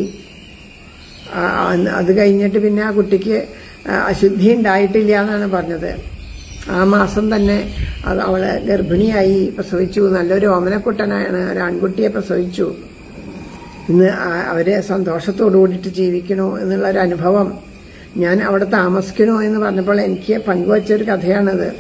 ആ, അന്ന് അത് കഴിഞ്ഞിട്ട് പിന്നെ ആ കുട്ടിക്ക് ആ, അശുദ്ധി ഉണ്ടായിട്ടില്ല എന്നാണ് പറഞ്ഞത് ആ മാസം തന്നെ അത് അവള് ഗർഭിണിയായി പ്രസവിച്ചു നല്ലൊരു ഓമനക്കുട്ടനാണ് ഒരു ആൺകുട്ടിയെ പ്രസവിച്ചു ഇന്ന് ആ- അവര് സന്തോഷത്തോടു കൂടിയിട്ട് ജീവിക്കണു എന്നുള്ള ഒരു അനുഭവം ഞാൻ അവിടെ താമസിക്കണു എന്ന് പറഞ്ഞപ്പോൾ എനിക്ക് പങ്കുവച്ച ഒരു കഥയാണത്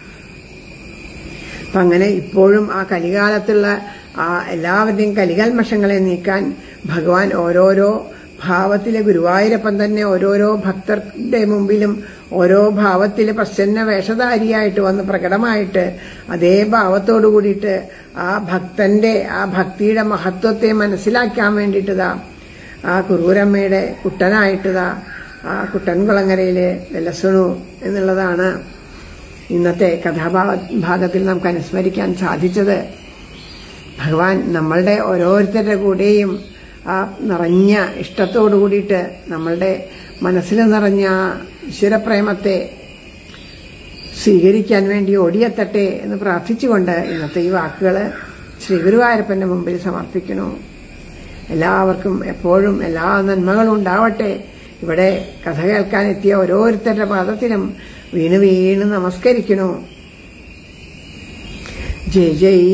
അപ്പം അങ്ങനെ ഇപ്പോഴും ആ കലികാലത്തുള്ള ആ എല്ലാവരുടെയും കലികൽമഷങ്ങളെ നീക്കാൻ ഭഗവാൻ ഓരോരോ ഭാവത്തിലെ ഗുരുവായൂരപ്പൻ തന്നെ ഓരോരോ ഭക്തരുടെ മുമ്പിലും ഓരോ ഭാവത്തിലെ പ്രസന്ന വേഷധാരിയായിട്ട് വന്ന് പ്രകടമായിട്ട് അതേ ഭാവത്തോടു കൂടിയിട്ട് ആ ഭക്തന്റെ ആ ഭക്തിയുടെ മഹത്വത്തെ മനസ്സിലാക്കാൻ വേണ്ടിയിട്ടതാ ആ കുറൂരമ്മയുടെ കുട്ടനായിട്ടതാ ആ കുട്ടൻകുളങ്ങരയിലെ വിലസണു എന്നുള്ളതാണ് ഇന്നത്തെ കഥാഭാഗ ഭാഗത്തിൽ നമുക്ക് അനുസ്മരിക്കാൻ സാധിച്ചത് ഭഗവാൻ നമ്മളുടെ ഓരോരുത്തരുടെ കൂടെയും ആ നിറഞ്ഞ ഇഷ്ടത്തോടു കൂടിയിട്ട് നമ്മളുടെ മനസ്സിൽ നിറഞ്ഞ ആ ഈശ്വരപ്രേമത്തെ സ്വീകരിക്കാൻ വേണ്ടി ഓടിയെത്തട്ടെ എന്ന് പ്രാർത്ഥിച്ചുകൊണ്ട് ഇന്നത്തെ ഈ വാക്കുകൾ ശ്രീ ഗുരുവായൂരപ്പന്റെ മുമ്പിൽ സമർപ്പിക്കണു എല്ലാവർക്കും എപ്പോഴും എല്ലാ നന്മകളും ഉണ്ടാവട്ടെ ഇവിടെ കഥ കേൾക്കാൻ എത്തിയ ഓരോരുത്തരുടെ പാദത്തിലും വീണ് വീണ് നമസ്കരിക്കണു ജയ് ജയ്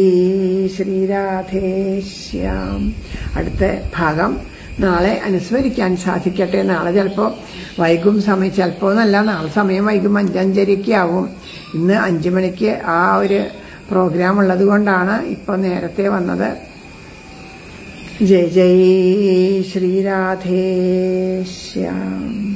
ശ്രീരാധേശ്യാം അടുത്ത ഭാഗം നാളെ അനുസ്മരിക്കാൻ സാധിക്കട്ടെ നാളെ ചിലപ്പോൾ വൈകും സമയം ചിലപ്പോൾ എന്നല്ല നാളെ സമയം വൈകും അഞ്ചഞ്ചരയ്ക്ക് ആവും ഇന്ന് അഞ്ചു മണിക്ക് ആ ഒരു പ്രോഗ്രാം ഉള്ളത് കൊണ്ടാണ് ഇപ്പോൾ നേരത്തെ വന്നത് ജയ് ജയ് ശ്രീരാധേശ്യാം